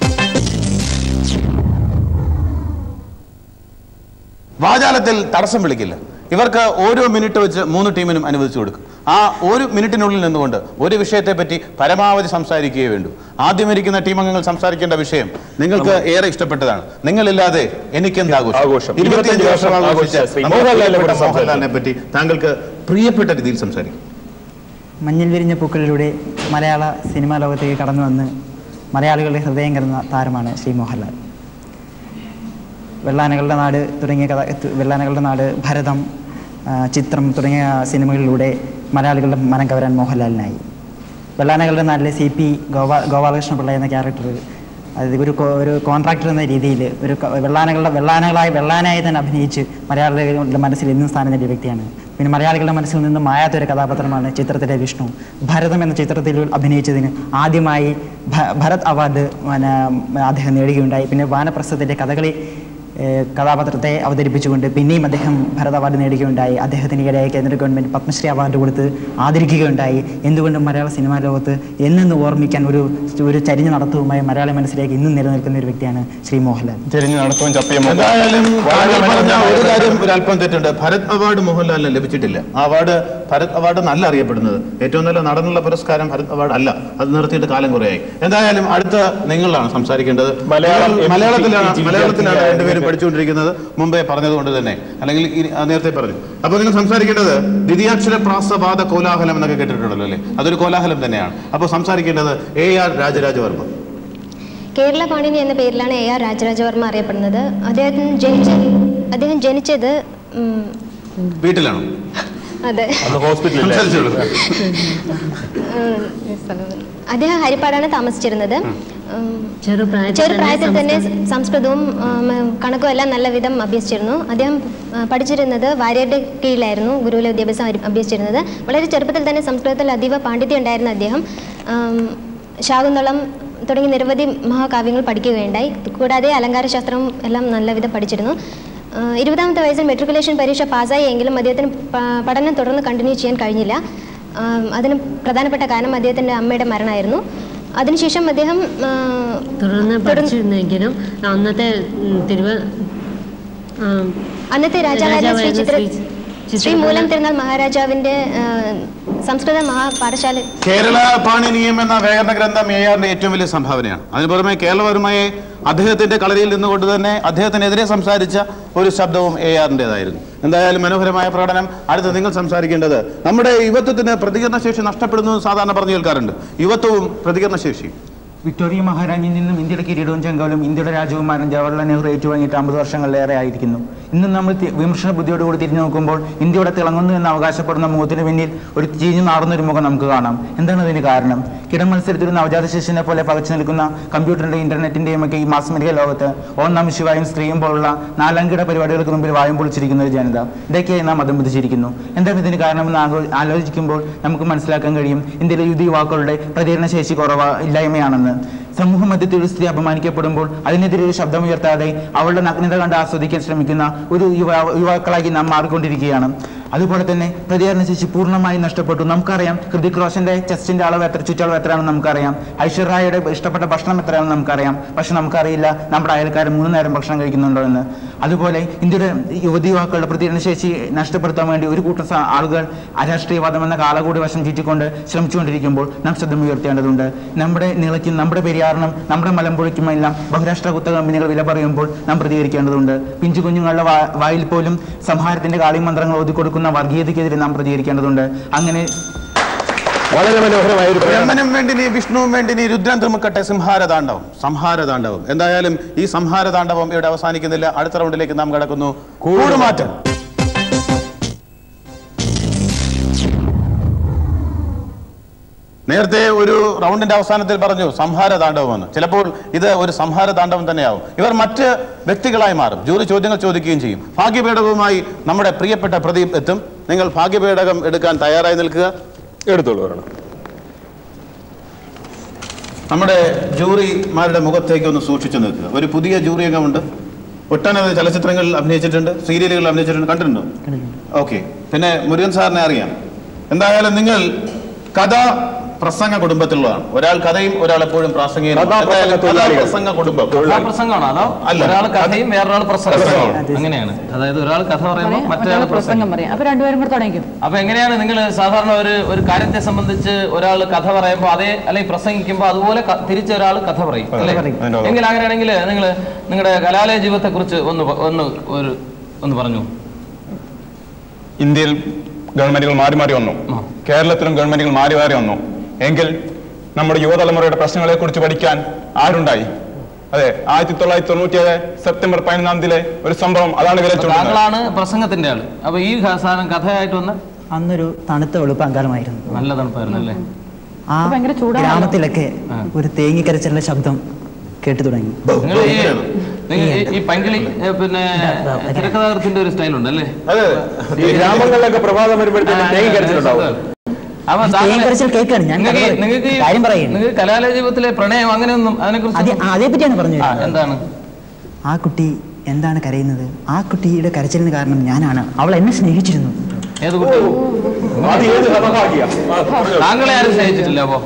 Speaker 2: വാചാലത്തിൽ തടസ്സം വിളിക്കില്ല ഇവർക്ക് ഓരോ മിനിറ്റ് വെച്ച് മൂന്ന് ടീമിനും അനുവദിച്ചു കൊടുക്കും ആ ഒരു മിനിറ്റിനുള്ളിൽ നിന്നുകൊണ്ട് ഒരു വിഷയത്തെ പറ്റി പരമാവധി സംസാരിക്കുകയേ വേണ്ടൂ ആദ്യം ഇരിക്കുന്ന ടീം അംഗങ്ങൾ സംസാരിക്കേണ്ട വിഷയം നിങ്ങൾക്ക് ഏറെ ഇഷ്ടപ്പെട്ടതാണ് നിങ്ങളില്ലാതെ എനിക്കെന്ത് ആഘോഷം
Speaker 3: ആഘോഷം.
Speaker 2: ഇരുപത്തിയഞ്ച് വർഷം ആഘോഷിച്ച
Speaker 3: ആഘോഷിച്ച ശ്രീ
Speaker 2: നമ്മുടെ
Speaker 3: മോഹൻലാലിനെ
Speaker 2: പ്രിയപ്പെട്ട
Speaker 3: കുറിച്ച്
Speaker 2: മോഹൻലാലിനെ പറ്റി താങ്കൾക്ക് പ്രിയപ്പെട്ട രീതിയിൽ സംസാരിക്കും
Speaker 4: മഞ്ഞിൽ വിരിഞ്ഞ പൂക്കളിലൂടെ മലയാള സിനിമാ ലോകത്തേക്ക് കടന്നു വന്ന് മലയാളികളുടെ ഹൃദയം കരുന്ന താരമാണ് ശ്രീ മോഹൻലാൽ വെള്ളാനകളുടെ നാട് തുടങ്ങിയ കഥ തു- വെള്ളാനകളുടെ നാട് ഭരതം ആ, ചിത്രം തുടങ്ങിയ സിനിമകളിലൂടെ മലയാളികളുടെ മനം കവരാൻ മോഹൻലാലിനായി വെള്ളാനകളുടെ നാട്ടിലെ സി പി ഗോപാ ഗോപാലകൃഷ്ണ പിള്ള എന്ന ക്യാരക്ടർ അത് ഒരു കോ- ഒരു കോൺട്രാക്ടർ എന്ന രീതിയിൽ ഒരു ക- വെള്ളാനകളുടെ വെള്ളാനകളായി വെള്ളാനായി തന്നെ അഭിനയിച്ച് മലയാളികളുടെ മനസ്സിൽ എന്നും സ്ഥാനം നേടിയ വ്യക്തിയാണ് പിന്നെ മലയാളികളുടെ മനസ്സിൽ നിന്നും മായാത്ത ഒരു കഥാപാത്രമാണ് ചിത്രത്തിലെ വിഷ്ണു ഭരതം എന്ന ചിത്രത്തിൽ അഭിനയിച്ചതിന് ആദ്യമായി ഭ- ഭരത് അവാർഡ് പിന്നെ അദ്ദേഹം നേടുകയുണ്ടായി പിന്നെ വാനപ്രസ്ഥത്തിൻ്റെ കഥകളി ഏഹ് കഥാപാത്രത്തെ അവതരിപ്പിച്ചുകൊണ്ട് പിന്നെയും അദ്ദേഹം ഭരത് അവാർഡ് നേടുകയുണ്ടായി അദ്ദേഹത്തിന് ഈയിടെയായി കേന്ദ്ര ഗവൺമെൻറ് പത്മശ്രീ അവാർഡ് കൊടുത്ത് ആദരിക്കുകയുണ്ടായി എന്തുകൊണ്ടും മലയാള സിനിമാ ലോകത്ത് എന്നെന്ന് ഓർമ്മിക്കാൻ ഒരു ഒരു ചരിഞ്ഞ നടത്തവുമായി മലയാള മനസ്സിലേക്ക് ഇന്നും നിലനിൽക്കുന്ന ഒരു വ്യക്തിയാണ് ശ്രീ മോഹൻലാൽ
Speaker 5: ചെരിഞ്ഞ് നടത്തും ചപ്പിയ മുഖം.
Speaker 2: എന്തായാലും
Speaker 5: വളരെ
Speaker 2: താങ്കൾ പറഞ്ഞ
Speaker 5: മനോഹരമായ
Speaker 2: ഒരു കാര്യം ഒരു അല്പം തെറ്റുണ്ട് ഭരത് അവാർഡ് മോഹൻലാലിന് ലഭിച്ചിട്ടില്ല ആ അവാർഡ് ഭരത് അവാർഡ് നല്ല അറിയപ്പെടുന്നത് ഏറ്റവും നല്ല നടനുള്ള പുരസ്കാരം ഭരത് അവാർഡ് അല്ല അത് നിർത്തിയിട്ട് കാലം കുറയായി എന്തായാലും അടുത്ത നിങ്ങളാണ് സംസാരിക്കേണ്ടത്
Speaker 3: മലയാളം
Speaker 2: നിങ്ങൾ മലയാളത്തിലാണ്
Speaker 3: എം പി
Speaker 2: മലയാളത്തിലാണ്
Speaker 3: വിദ്യാർത്ഥിയായ
Speaker 2: രണ്ടുപേരും പഠിച്ചുകൊണ്ടിരിക്കുന്നത് മുമ്പേ പറഞ്ഞതുകൊണ്ട് തന്നെ അല്ലെങ്കിൽ ഈ- ആ നേരത്തെ പറഞ്ഞു അപ്പോൾ നിങ്ങൾ സംസാരിക്കേണ്ടത് ദ്വിതീയാക്ഷര പ്രാസവാദ കോലാഹലം എന്നൊക്കെ കേട്ടിട്ടുണ്ടല്ലോ അല്ലേ അതൊരു കോലാഹലം തന്നെയാണ് അപ്പോൾ സംസാരിക്കേണ്ടത് എ ആർ രാജരാജവർമ്മ
Speaker 6: കേരള പാണിനി എന്ന പേരിലാണ് എ ആർ രാജരാജവർമ്മ അറിയപ്പെടുന്നത് അദ്ദേഹത്തിന് ജനിച്ച അദ്ദേഹം ജനിച്ചത് ഉം,
Speaker 2: വീട്ടിലാണോ
Speaker 6: അതെ
Speaker 3: അന്ന് ഹോസ്പിറ്റലിൽ
Speaker 2: സംസാരിച്ചോളൂ
Speaker 6: ഉം, അദ്ദേഹം ഹരിപ്പാടാണ് താമസിച്ചിരുന്നത് ഉം,
Speaker 7: ചെറുപ്രായത്തിൽ
Speaker 6: ചെറുപ്രായത്തിൽ
Speaker 7: തന്നെ
Speaker 6: തന്നെ സംസ്കൃതവും ഉം, കണക്കും എല്ലാം നല്ല വിധം അഭ്യസിച്ചിരുന്നു അദ്ദേഹം ആ, പഠിച്ചിരുന്നത് വാര്യരുടെ കീഴിലായിരുന്നു ഗുരുകുല വിദ്യാഭ്യാസം അരി- അഭ്യസിച്ചിരുന്നത് വളരെ ചെറുപ്പത്തിൽ തന്നെ സംസ്കൃതത്തിൽ അതീവ പാണ്ഡിത്യം ഉണ്ടായിരുന്ന അദ്ദേഹം ആം, ശാകുന്തളം തുടങ്ങി നിരവധി മഹാകാവ്യങ്ങൾ പഠിക്കുകയുണ്ടായി കൂടാതെ അലങ്കാരശാസ്ത്രവും എല്ലാം നല്ലവിധം പഠിച്ചിരുന്നു ആ, ഇരുപതാമത്തെ വയസ്സിൽ മെട്രിക്കുലേഷൻ പരീക്ഷ പാസ്സായി എങ്കിലും അദ്ദേഹത്തിന് പ- പഠനം തുടർന്ന് കണ്ടിന്യൂ ചെയ്യാൻ കഴിഞ്ഞില്ല ആം, അതിന് പ്രധാനപ്പെട്ട കാരണം അദ്ദേഹത്തിൻ്റെ അമ്മയുടെ മരണമായിരുന്നു അതിനുശേഷം അദ്ദേഹം ആ,
Speaker 7: തുടർന്ന്
Speaker 6: തുടർന്ന്
Speaker 7: പഠിച്ചിരുന്നെങ്കിലും അന്നത്തെ ഉം, തിരുവ ആ,
Speaker 6: അന്നത്തെ രാജാവായിരുന്ന ശ്രീ
Speaker 7: രാജാവായിരുന്ന
Speaker 6: ചിത്ര
Speaker 7: ശ്രീ
Speaker 6: ശ്രീ
Speaker 7: ചിത്രകല-
Speaker 6: മൂലം തിരുനാൾ മഹാരാജാവിന്റെ ആ, സംസ്കൃത മഹാപാഠശാല
Speaker 2: കേരള പാണിനീയം എന്ന വ്യാകരണ ഗ്രന്ഥം എ ആറിന്റെ ഏറ്റവും വലിയ സംഭാവനയാണ് അതിന് പുറമെ കേരളവർമ്മയെ അദ്ദേഹത്തിന്റെ കളരിയിൽ നിന്നുകൊണ്ട് തന്നെ അദ്ദേഹത്തിനെതിരെ സംസാരിച്ച ഒരു ശബ്ദവും എ ആറിൻ്റെതായിരുന്നു എന്തായാലും മനോഹരമായ പ്രകടനം അടുത്ത് നിങ്ങൾ സംസാരിക്കേണ്ടത് നമ്മുടെ യുവത്വത്തിന് പ്രതികരണശേഷി നഷ്ടപ്പെടുന്നു എന്ന് സാധാരണ പറഞ്ഞു കേൾക്കാറുണ്ട് യുവത്വവും പ്രതികരണശേഷിയും
Speaker 9: വിക്ടോറിയ മഹാരാണിയിൽ നിന്നും ഇന്ത്യയുടെ കിരീടവും ചെങ്കോലും ഇന്ത്യയുടെ രാജകുമാരൻ ജവഹർലാൽ നെഹ്റു ഏറ്റുവാങ്ങിയിട്ട് അമ്പത് വർഷങ്ങളിലേറെ ആയിരിക്കുന്നു ഇന്ന് നമ്മൾ തി- വിമർശന ബുദ്ധിയോടുകൂടി തിരിഞ്ഞു നോക്കുമ്പോൾ ഇന്ത്യയുടെ തിളങ്ങുന്നു എന്ന് അവകാശപ്പെടുന്ന മുഖത്തിന് പിന്നിൽ ഒരു ചീഞ്ഞു നാറുന്നൊരു മുഖം നമുക്ക് കാണാം എന്താണ് അതിന് കാരണം കിടം മത്സരത്തിൽ ഒരു നവജാത ശിശുവിനെ പോലെ പകച്ചു നിൽക്കുന്ന കമ്പ്യൂട്ടറിന്റെ ഇന്റർനെറ്റിന്റെയും ഒക്കെ ഈ മാസ് മീഡിയ ലോകത്ത് ഓം നമ ശിവായും സ്ത്രീയും പോലുള്ള നാലങ്കിട പരിപാടികൾക്ക് മുമ്പിൽ വായും പൊളിച്ചിരിക്കുന്ന ഒരു ജനത ഇതൊക്കെയായി നാം മതം വിധിച്ചിരിക്കുന്നു എന്താണ് ഇതിന് കാരണമെന്ന് ആഗോ- ആലോചിക്കുമ്പോൾ നമുക്ക് മനസ്സിലാക്കാൻ കഴിയും ഇന്ത്യയിലെ യുവതി യുവാക്കളുടെ പ്രതികരണ ശേഷി കുറവ് ഇല്ലായ്മയാണെന്ന് സമൂഹ മധ്യത്തിൽ ഒരു സ്ത്രീ അപമാനിക്കപ്പെടുമ്പോൾ അതിനെതിരെ ഒരു ശബ്ദമുയർത്താതെ അവളുടെ നഗ്നത കണ്ട് ആസ്വദിക്കാൻ ശ്രമിക്കുന്ന ഒരു യുവ യുവാക്കളായി നാം മാറിക്കൊണ്ടിരിക്കുകയാണ് അതുപോലെ തന്നെ പ്രതികരണ ശേഷി പൂർണ്ണമായി നഷ്ടപ്പെട്ടു നമുക്കറിയാം ഹൃതിക് റോഷന്റെ ചെസ്റ്റിന്റെ അളവ് എത്ര ചുറ്റളവ് എത്രയാണെന്ന് നമുക്കറിയാം ഐശ്വര്യയുടെ ഇഷ്ടപ്പെട്ട ഭക്ഷണം എത്രയാണെന്ന് നമുക്കറിയാം പക്ഷെ നമുക്കറിയില്ല നമ്മുടെ അയൽക്കാരൻ മൂന്ന് നേരം ഭക്ഷണം കഴിക്കുന്നുണ്ടോ എന്ന് അതുപോലെ ഇന്ത്യയുടെ യുവതി യുവാക്കളുടെ പ്രതികരണ ശേഷി നഷ്ടപ്പെടുത്താൻ വേണ്ടി ഒരു കൂട്ടം സ- ആളുകൾ അരാഷ്ട്രീയവാദം എന്ന കാലകൂടി വശം ചുറ്റിക്കൊണ്ട് ശ്രമിച്ചുകൊണ്ടിരിക്കുമ്പോൾ നാം ശബ്ദമുയർത്തേണ്ടതുണ്ട് നമ്മുടെ നിളയ്ക്കും നമ്മുടെ പെരിയാറിനും നമ്മുടെ മലമ്പുഴയ്ക്കും എല്ലാം ബഹുരാഷ്ട്ര കുത്ത കമ്പനികൾ വില പറയുമ്പോൾ നാം പ്രതികരിക്കേണ്ടതുണ്ട് പിഞ്ചു കുഞ്ഞുങ്ങളുടെ വാ- വായിൽ പോലും സംഹാരത്തിന്റെ കാളിമന്ത്രങ്ങൾ ഒതുക്കൊടുക്കുന്ന വർഗീയതയ്ക്കെതിരെ നാം പ്രതികരിക്കേണ്ടതുണ്ട് അങ്ങനെ
Speaker 3: വളരെ മനോഹരമായ ഒരു പ്രകടനം.
Speaker 2: ബ്രഹ്മനും വേണ്ടിനി വിഷ്ണുവും വേണ്ടിനി രുദ്രൻ തുമുക്കട്ടെ സംഹാരതാണ്ഡവം സംഹാരതാണ്ഡവം എന്തായാലും ഈ സംഹാരതാണ്ഡവം ഇവിടെ അവസാനിക്കുന്നില്ല അടുത്ത റൗണ്ടിലേക്ക് നാം കടക്കുന്നു കൂടുമാറ്റം നേരത്തെ ഒരു റൗണ്ടിന്റെ അവസാനത്തിൽ പറഞ്ഞു സംഹാര താണ്ഡവമെന്ന് ചിലപ്പോൾ ഇത് ഒരു സംഹാര താണ്ഡവം തന്നെയാവും ഇവർ മറ്റ് വ്യക്തികളായി മാറും ജൂറി ചോദ്യങ്ങൾ ചോദിക്കുകയും ചെയ്യും ഭാഗ്യപേടകവുമായി നമ്മുടെ പ്രിയപ്പെട്ട പ്രദീപ് എത്തും നിങ്ങൾ ഭാഗ്യപേടകം എടുക്കാൻ തയ്യാറായി നിൽക്കുക
Speaker 3: എടുത്തോളൂ ഒരെണ്ണം
Speaker 2: നമ്മുടെ ജൂറിമാരുടെ മുഖത്തേക്ക് ഒന്ന് സൂക്ഷിച്ചു നിൽക്കുക ഒരു പുതിയ ജൂറി അംഗമുണ്ട് ഒട്ടനവധി ചലച്ചിത്രങ്ങളിൽ അഭിനയിച്ചിട്ടുണ്ട് സീരിയലുകളിൽ അഭിനയിച്ചിട്ടുണ്ട് കണ്ടിട്ടുണ്ടോ ഓക്കെ പിന്നെ മുരുകൻ സാറിനെ അറിയാം എന്തായാലും നിങ്ങൾ കഥ പ്രസംഗ കുടുംബത്തിലുള്ളതാണ് ഒരാൾ കഥയും ഒരാൾ എപ്പോഴും പ്രാസംഗികനും
Speaker 3: കഥാപ്രസംഗ തൊഴിലാളികൾ.
Speaker 2: പ്രസംഗ കുടുംബം
Speaker 1: പ്രസംഗമാണോ അതോ
Speaker 2: അല്ല.
Speaker 1: ഒരാൾ കഥയും വേറൊരാൾ പ്രസംഗം അങ്ങനെയാണ് അതായത് ഒരാൾ കഥ പറയുമ്പോൾ മറ്റൊരാൾ പ്രസംഗം
Speaker 10: പ്രസംഗം പറയാം അപ്പൊ രണ്ടുപേരും കൂടെ തുടങ്ങിക്കും
Speaker 1: അപ്പൊ എങ്ങനെയാണ് നിങ്ങൾ സാധാരണ ഒരു ഒരു കാര്യത്തെ സംബന്ധിച്ച് ഒരാൾ കഥ പറയുമ്പോൾ അതേ അല്ലെങ്കിൽ പ്രസംഗിക്കുമ്പോൾ അതുപോലെ ക- തിരിച്ച് ഒരാൾ കഥ പറയും അല്ലേ
Speaker 5: അതിന്റെ
Speaker 1: എങ്കിൽ അങ്ങനെയാണെങ്കിൽ നിങ്ങൾ നിങ്ങളുടെ കലാലയ ജീവിതത്തെ കുറിച്ച് ഒന്ന് പ- ഒന്ന് ഒരു ഒന്ന് പറഞ്ഞു
Speaker 5: ഇന്ത്യയിൽ ഗവൺമെന്റുകൾ മാറി മാറി വന്നു കേരളത്തിലും ഗവൺമെന്റുകൾ മാറി മാറി വന്നു എങ്കിൽ നമ്മുടെ യുവതലമുറയുടെ പ്രശ്നങ്ങളെ കുറിച്ച് പഠിക്കാൻ ആരുണ്ടായി അതെ ആയിരത്തി തൊള്ളായിരത്തി തൊണ്ണൂറ്റിയേഴ് സെപ്റ്റംബർ പതിനൊന്നാം തീയതിയിലെ ഒരു സംഭവം അതാണ് വിരൽ ചൂണ്ടുന്നത്
Speaker 1: താങ്കളാണ് പ്രസംഗത്തിന്റെ ആള് അപ്പൊ ഈ ക- സാധനം കഥയായിട്ട് വന്ന്
Speaker 4: അന്നൊരു തണുത്ത വെളുപ്പാങ്കാലമായിരുന്നു
Speaker 1: നല്ല തണുപ്പായിരുന്നു അല്ലേ
Speaker 4: ആ
Speaker 10: ഭയങ്കര ചൂടാണല്ലോ.
Speaker 4: ഗ്രാമത്തിലൊക്കെ ഒരു തേങ്ങിക്കരച്ചിലുള്ള ശബ്ദം കേട്ടു തുടങ്ങി
Speaker 1: നിങ്ങൾ ഈ നിങ്ങൾ ഈ- ഈ പങ്കിളി ഏ, പിന്നെ തിരക്കഥാകൃത്തിന്റെ ഒരു സ്റ്റൈലുണ്ട് അല്ലേ
Speaker 2: അതെ
Speaker 3: ഈ ഗ്രാമങ്ങളിലൊക്കെ പ്രഭാതം വരുമ്പോഴത്തേക്കും തേങ്ങ കരച്ചിലുണ്ടാവും
Speaker 1: അപ്പൊ
Speaker 4: ഈ
Speaker 1: താങ്കൾ-
Speaker 4: തേങ്ങിക്കരച്ചിൽ കേൾക്കാണ് ഞാൻ
Speaker 1: നിങ്ങൾക്ക് ഈ-
Speaker 4: കഥ
Speaker 1: നിങ്ങൾക്ക് ഈ-
Speaker 4: കാര്യം പറയുന്നു
Speaker 1: നിങ്ങൾക്ക് കലാലയ ജീവിതത്തിലെ പ്രണയം അങ്ങനെയൊന്നും അതിനെ
Speaker 4: അതെ
Speaker 1: കുറിച്ച്
Speaker 4: അതേ പറ്റിയാണ് പറഞ്ഞു
Speaker 1: ആ എന്താണ്
Speaker 4: ആ കുട്ടി എന്താണ് കരയുന്നത് ആ കുട്ടിയുടെ കരച്ചിലിന് കാരണം ഞാനാണ് അവൾ എന്നെ സ്നേഹിച്ചിരുന്നു
Speaker 1: ഏത് കുട്ടി
Speaker 3: അത് ഏത് ഹതഭാഗ്യ
Speaker 1: താങ്കളെ ആരും സ്നേഹിച്ചിട്ടില്ല അപ്പോ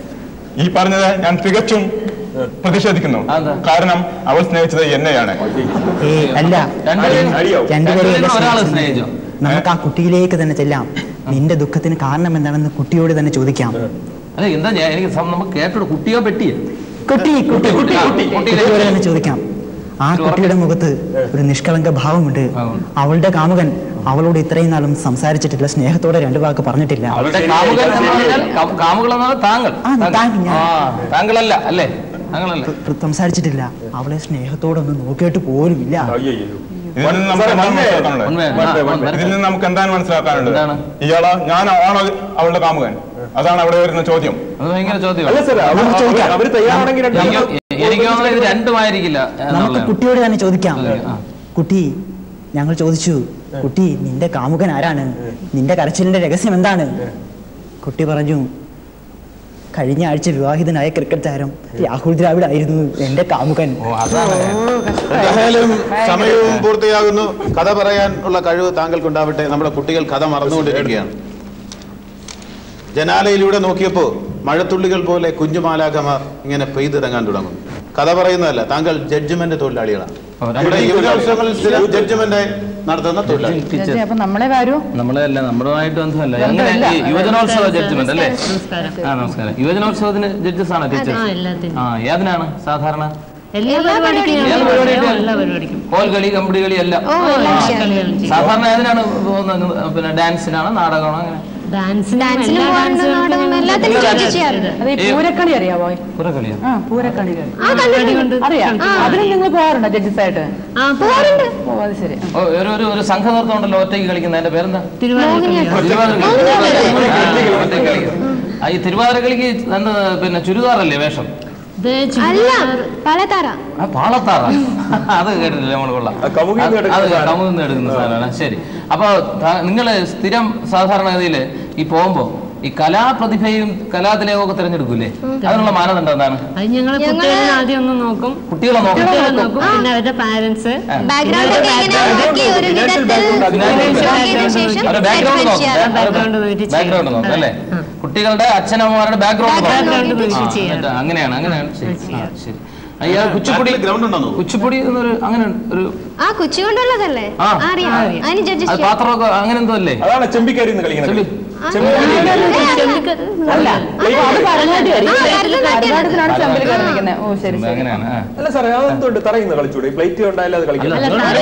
Speaker 5: ഈ പറഞ്ഞത് ഞാൻ തികച്ചും പ്രതിഷേധിക്കുന്നു
Speaker 1: അതെന്താ?
Speaker 5: കാരണം അവൾ സ്നേഹിച്ചത് എന്നെയാണ്
Speaker 4: ഏ അല്ല
Speaker 1: രണ്ടുപേരും
Speaker 3: അടിയോ?
Speaker 4: രണ്ടുപേരെയും
Speaker 1: രണ്ടുപേരും ഒരാളെ
Speaker 4: സ്നേഹിച്ചിരുന്നു.
Speaker 1: സ്നേഹിച്ചോ
Speaker 4: നമുക്ക് ആ കുട്ടിയിലേക്ക് തന്നെ ചെല്ലാം നിന്റെ ദുഃഖത്തിന് കാരണം എന്താണെന്ന് കുട്ടിയോട് തന്നെ ചോദിക്കാം
Speaker 1: അല്ല എന്താ ഞാൻ എനിക്ക് സം- നമുക്ക് കേട്ടോ കുട്ടിയോ പെട്ടിയോ
Speaker 4: കുട്ടി കുട്ടി കുട്ടി
Speaker 1: ആ,
Speaker 4: കുട്ടി
Speaker 1: കുട്ടിയിലെ-
Speaker 4: കുട്ടിയോട് തന്നെ ചോദിക്കാം ആ കുട്ടിയുടെ മുഖത്ത് ഒരു നിഷ്കളങ്ക ഭാവമുണ്ട്
Speaker 1: ഭാവമുണ്ട്.
Speaker 4: അവളുടെ കാമുകൻ അവളോട് ഇത്രയും നാളും സംസാരിച്ചിട്ടില്ല സ്നേഹത്തോടെ രണ്ടു വാക്ക് പറഞ്ഞിട്ടില്ല
Speaker 1: അവളുടെ കാമുകൻ എന്ന് പറഞ്ഞാൽ കാ- കാമുകൾ എന്ന് പറഞ്ഞാൽ താങ്കൾ
Speaker 4: ആ, താങ്കൾ, ഞാൻ.
Speaker 1: ആ താങ്കളല്ല അല്ലേ താങ്കളല്ല
Speaker 4: സംസാരിച്ചിട്ടില്ല അവളെ സ്നേഹത്തോടൊന്നും നോക്കിയിട്ട് പോലുമില്ല
Speaker 5: ഇതിൽ നിന്ന് നമുക്ക് എന്താണ് മനസ്സിലാക്കാനുള്ളത്
Speaker 1: ഉണ്മയാണ്. ആ, ഉണ്മ.
Speaker 5: ഇതിൽ നിന്ന് നമുക്ക് എന്താണ് മനസ്സിലാക്കാനുള്ളത്
Speaker 1: എന്താണ്?
Speaker 5: ഇയാള് ഞാനാണോ അവളുടെ കാമുകൻ അതാണ് അവിടെ വരുന്ന ചോദ്യം
Speaker 1: അത് ഭയങ്കര
Speaker 3: അല്ല
Speaker 1: ചോദ്യമാണ്
Speaker 3: സാർ അവർ അവര് തയ്യാറാണെങ്കിൽ രണ്ട്
Speaker 1: എനിക്ക് എനിക്ക് തോന്നുന്നത് ഇത് രണ്ടുമായിരിക്കില്ല
Speaker 4: നമുക്ക്
Speaker 1: എന്നുള്ളതാണ്.
Speaker 4: കുട്ടിയോട് തന്നെ ചോദിക്കാം
Speaker 1: ചോദിക്കാം, ആ.
Speaker 4: കുട്ടി ഞങ്ങൾ ചോദിച്ചു കുട്ടി നിന്റെ കാമുകൻ ആരാണ് നിന്റെ കരച്ചിലിന്റെ രഹസ്യം എന്താണ് കുട്ടി പറഞ്ഞു കഴിഞ്ഞ ആഴ്ച വിവാഹിതനായ ക്രിക്കറ്റ് താരം രാഹുൽ ദ്രാവിഡ് ആയിരുന്നു എന്റെ കാമുകൻ
Speaker 1: ഓ അതാണ്
Speaker 2: എന്തായാലും സമയവും പൂർത്തിയാകുന്നു കഥ പറയാൻ ഉള്ള കഴിവ് താങ്കൾക്കുണ്ടാവട്ടെ നമ്മുടെ കുട്ടികൾ കഥ മറന്നുകൊണ്ടിരിക്കുകയാണ് ജനാലയിലൂടെ നോക്കിയപ്പോൾ മഴത്തുള്ളികൾ പോലെ കുഞ്ഞുമാലാഖമാർ ഇങ്ങനെ പെയ്തിറങ്ങാൻ തുടങ്ങും കഥ പറയുന്നതല്ല താങ്കൾ ജഡ്ജ്മെന്റ് തൊഴിലാളികളാണ്
Speaker 1: ഓ, രണ്ട്
Speaker 2: ഇവിടെ യുവജനോത്സവങ്ങളിൽ സ്ഥിരം ജഡ്ജ്മെന്റ് നടത്തുന്ന തൊഴിലാളി
Speaker 1: ടീച്ചർ
Speaker 10: അപ്പൊ നമ്മളെ വരൂ
Speaker 1: നമ്മളെ അല്ല നമ്മുടെതായിട്ട് ബന്ധമല്ല അങ്ങനെ ഈ യുവജനോത്സവ ജഡ്ജ്മെന്റ് അല്ലേ ആ നമസ്കാരം യുവജനോത്സവത്തിന് ജഡ്ജസ് ആണോ ടീച്ചർ
Speaker 7: ആ, എല്ലാത്തിനും.
Speaker 1: ആ ഏതിനാണ് സാധാരണ
Speaker 7: എല്ലാ പരിപാടിക്കും
Speaker 1: ഏത്
Speaker 7: ഞാൻ
Speaker 1: പരിപാടിക്കും?
Speaker 7: പോകും. എല്ലാ പരിപാടിക്കും
Speaker 1: കോൽകളി കമ്പടി കളി എല്ലാം
Speaker 6: ഓ എല്ലാം
Speaker 1: ആ.
Speaker 6: ചെയ്യാം.
Speaker 7: കളികളും ചെയ്യും.
Speaker 1: സാധാരണ ഏതിനാണ് പോകുന്നത് പിന്നെ ഡാൻസിനാണോ നാടകമാണോ അങ്ങനെ
Speaker 7: ഡാൻസിനും
Speaker 6: ഡാൻസിനും
Speaker 7: എല്ലാ
Speaker 6: പോകാറുണ്ട്
Speaker 7: ഡാൻസുകൾക്കും
Speaker 6: നാടകം
Speaker 7: ഞങ്ങൾ
Speaker 6: എല്ലാത്തിനും
Speaker 1: നിങ്ങൾ
Speaker 6: ജഡ്ജ്
Speaker 1: ഡാൻസ്
Speaker 6: ചെയ്യാറുണ്ട്
Speaker 10: അത് ഈ പൂരക്കളി അറിയാവോ
Speaker 1: പുറക്കളിയാ
Speaker 10: ആ പൂരക്കളി
Speaker 6: ആ കണ്ടിട്ടുണ്ട്
Speaker 10: അറിയാം അതിനും നിങ്ങൾ പോകാറുണ്ടോ ജഡ്ജസ് ആയിട്ട്
Speaker 7: ആ
Speaker 6: പോകാറുണ്ട്
Speaker 10: ഓ അത് ശരി
Speaker 1: ഓ, ഒരു ഒരു ഒരു സംഘനൃത്തം ഉണ്ടല്ലോ ഒറ്റയ്ക്ക് കളിക്കുന്ന അതിന്റെ പേരെന്താ
Speaker 7: തിരുവാതിര
Speaker 1: തിരുവാതിരക്കളി. ഒറ്റയ്ക്ക് കളിക്കുന്നത്. ആ, ഈ തിരുവാതിരക്കളിക്ക് എന്താ പിന്നെ ചുരിദാറല്ലേ വേഷം
Speaker 7: ഇത്
Speaker 6: അല്ല
Speaker 7: ചുരിദാർ
Speaker 6: പലതറ
Speaker 1: ആ പാളത്താറ അത് കേട്ടിട്ടില്ല നമ്മൾ കൊള്ളാം
Speaker 3: ആ, കമുകിൽ നിന്ന്
Speaker 1: അത്
Speaker 3: എടുക്കുന്ന സാധനം.
Speaker 1: കമുകിൽ നിന്ന് എടുക്കുന്ന സാധനമാണ് ശരി അപ്പൊ നിങ്ങൾ സ്ഥിരം സാധാരണഗതിയിൽ ഈ പോകുമ്പോ ഈ കലാപ്രതിഭയും കലാതിലകവും ഒക്കെ തിരഞ്ഞെടുക്കൂലേ അതിനുള്ള മാനദണ്ഡം എന്താണ്
Speaker 7: അത് ഞങ്ങൾ കുട്ടികളെ ആദ്യം ഒന്ന് നോക്കും
Speaker 1: കുട്ടികളെ നോക്കും
Speaker 7: കുട്ടികളെ നോക്കും പിന്നെ അവരുടെ പാരന്റ്സ്
Speaker 6: ബാക്ക്ഗ്രൗണ്ട് ഒക്കെ എങ്ങനെ നോക്കി ഒരു വിധത്തിൽ നോക്കിയതിനു ശേഷം
Speaker 1: അവരുടെ ബാക്ക്ഗ്രൗണ്ട്
Speaker 6: സെലക്ട് ചെയ്യാറുണ്ട്
Speaker 7: background നോക്കി ചെയ്യും.
Speaker 1: ബാക്ക്ഗ്രൗണ്ട് നോക്കും അല്ലേ കുട്ടികളുടെ അച്ഛനമ്മമാരുടെ ബാക്ക്ഗ്രൗണ്ട്
Speaker 6: Background
Speaker 1: നോക്കും
Speaker 6: നോക്കിയിട്ട്
Speaker 1: ആ,
Speaker 7: ചെയ്യാം.
Speaker 1: എന്നിട്ട് അങ്ങനെയാണ് അങ്ങനെയാണ് ശരി ആ, ശരി അയ്യാ കുച്ചിപ്പുടി
Speaker 2: ഗ്രൗണ്ട് ഉണ്ടോ
Speaker 1: കുച്ചിപ്പുടി എന്നൊരു അങ്ങനെ ഒരു
Speaker 6: ആ കൊച്ചു കൊണ്ടുള്ളതല്ലേ
Speaker 1: ആ.
Speaker 6: അറിയാം അതിന് ജഡ്ജ്
Speaker 1: അത് പാത്രമൊക്കെ അങ്ങനെ എന്തോ അല്ലേ
Speaker 3: അതാണ് ചെമ്പിക്കരി എന്ന് കളിക്കുന്നത്
Speaker 1: ചെമ്പി.
Speaker 10: അല്ല അപ്പൊ അത് ഭരതനാട്യം
Speaker 6: ആ, ഭരതനാട്യം.
Speaker 10: ഭരതനാട്യത്തിനാണ് ചെമ്പിൽ കയറി നിൽക്കുന്നത് ഓ ശരി ശരി
Speaker 1: അങ്ങനെയാണ് ആ.
Speaker 3: അല്ല സാറേ അതെന്തുകൊണ്ട് തറയുന്ന കളിച്ചൂടെ പ്ലേറ്റ് ഉണ്ടായാലും അത് കളിക്കാം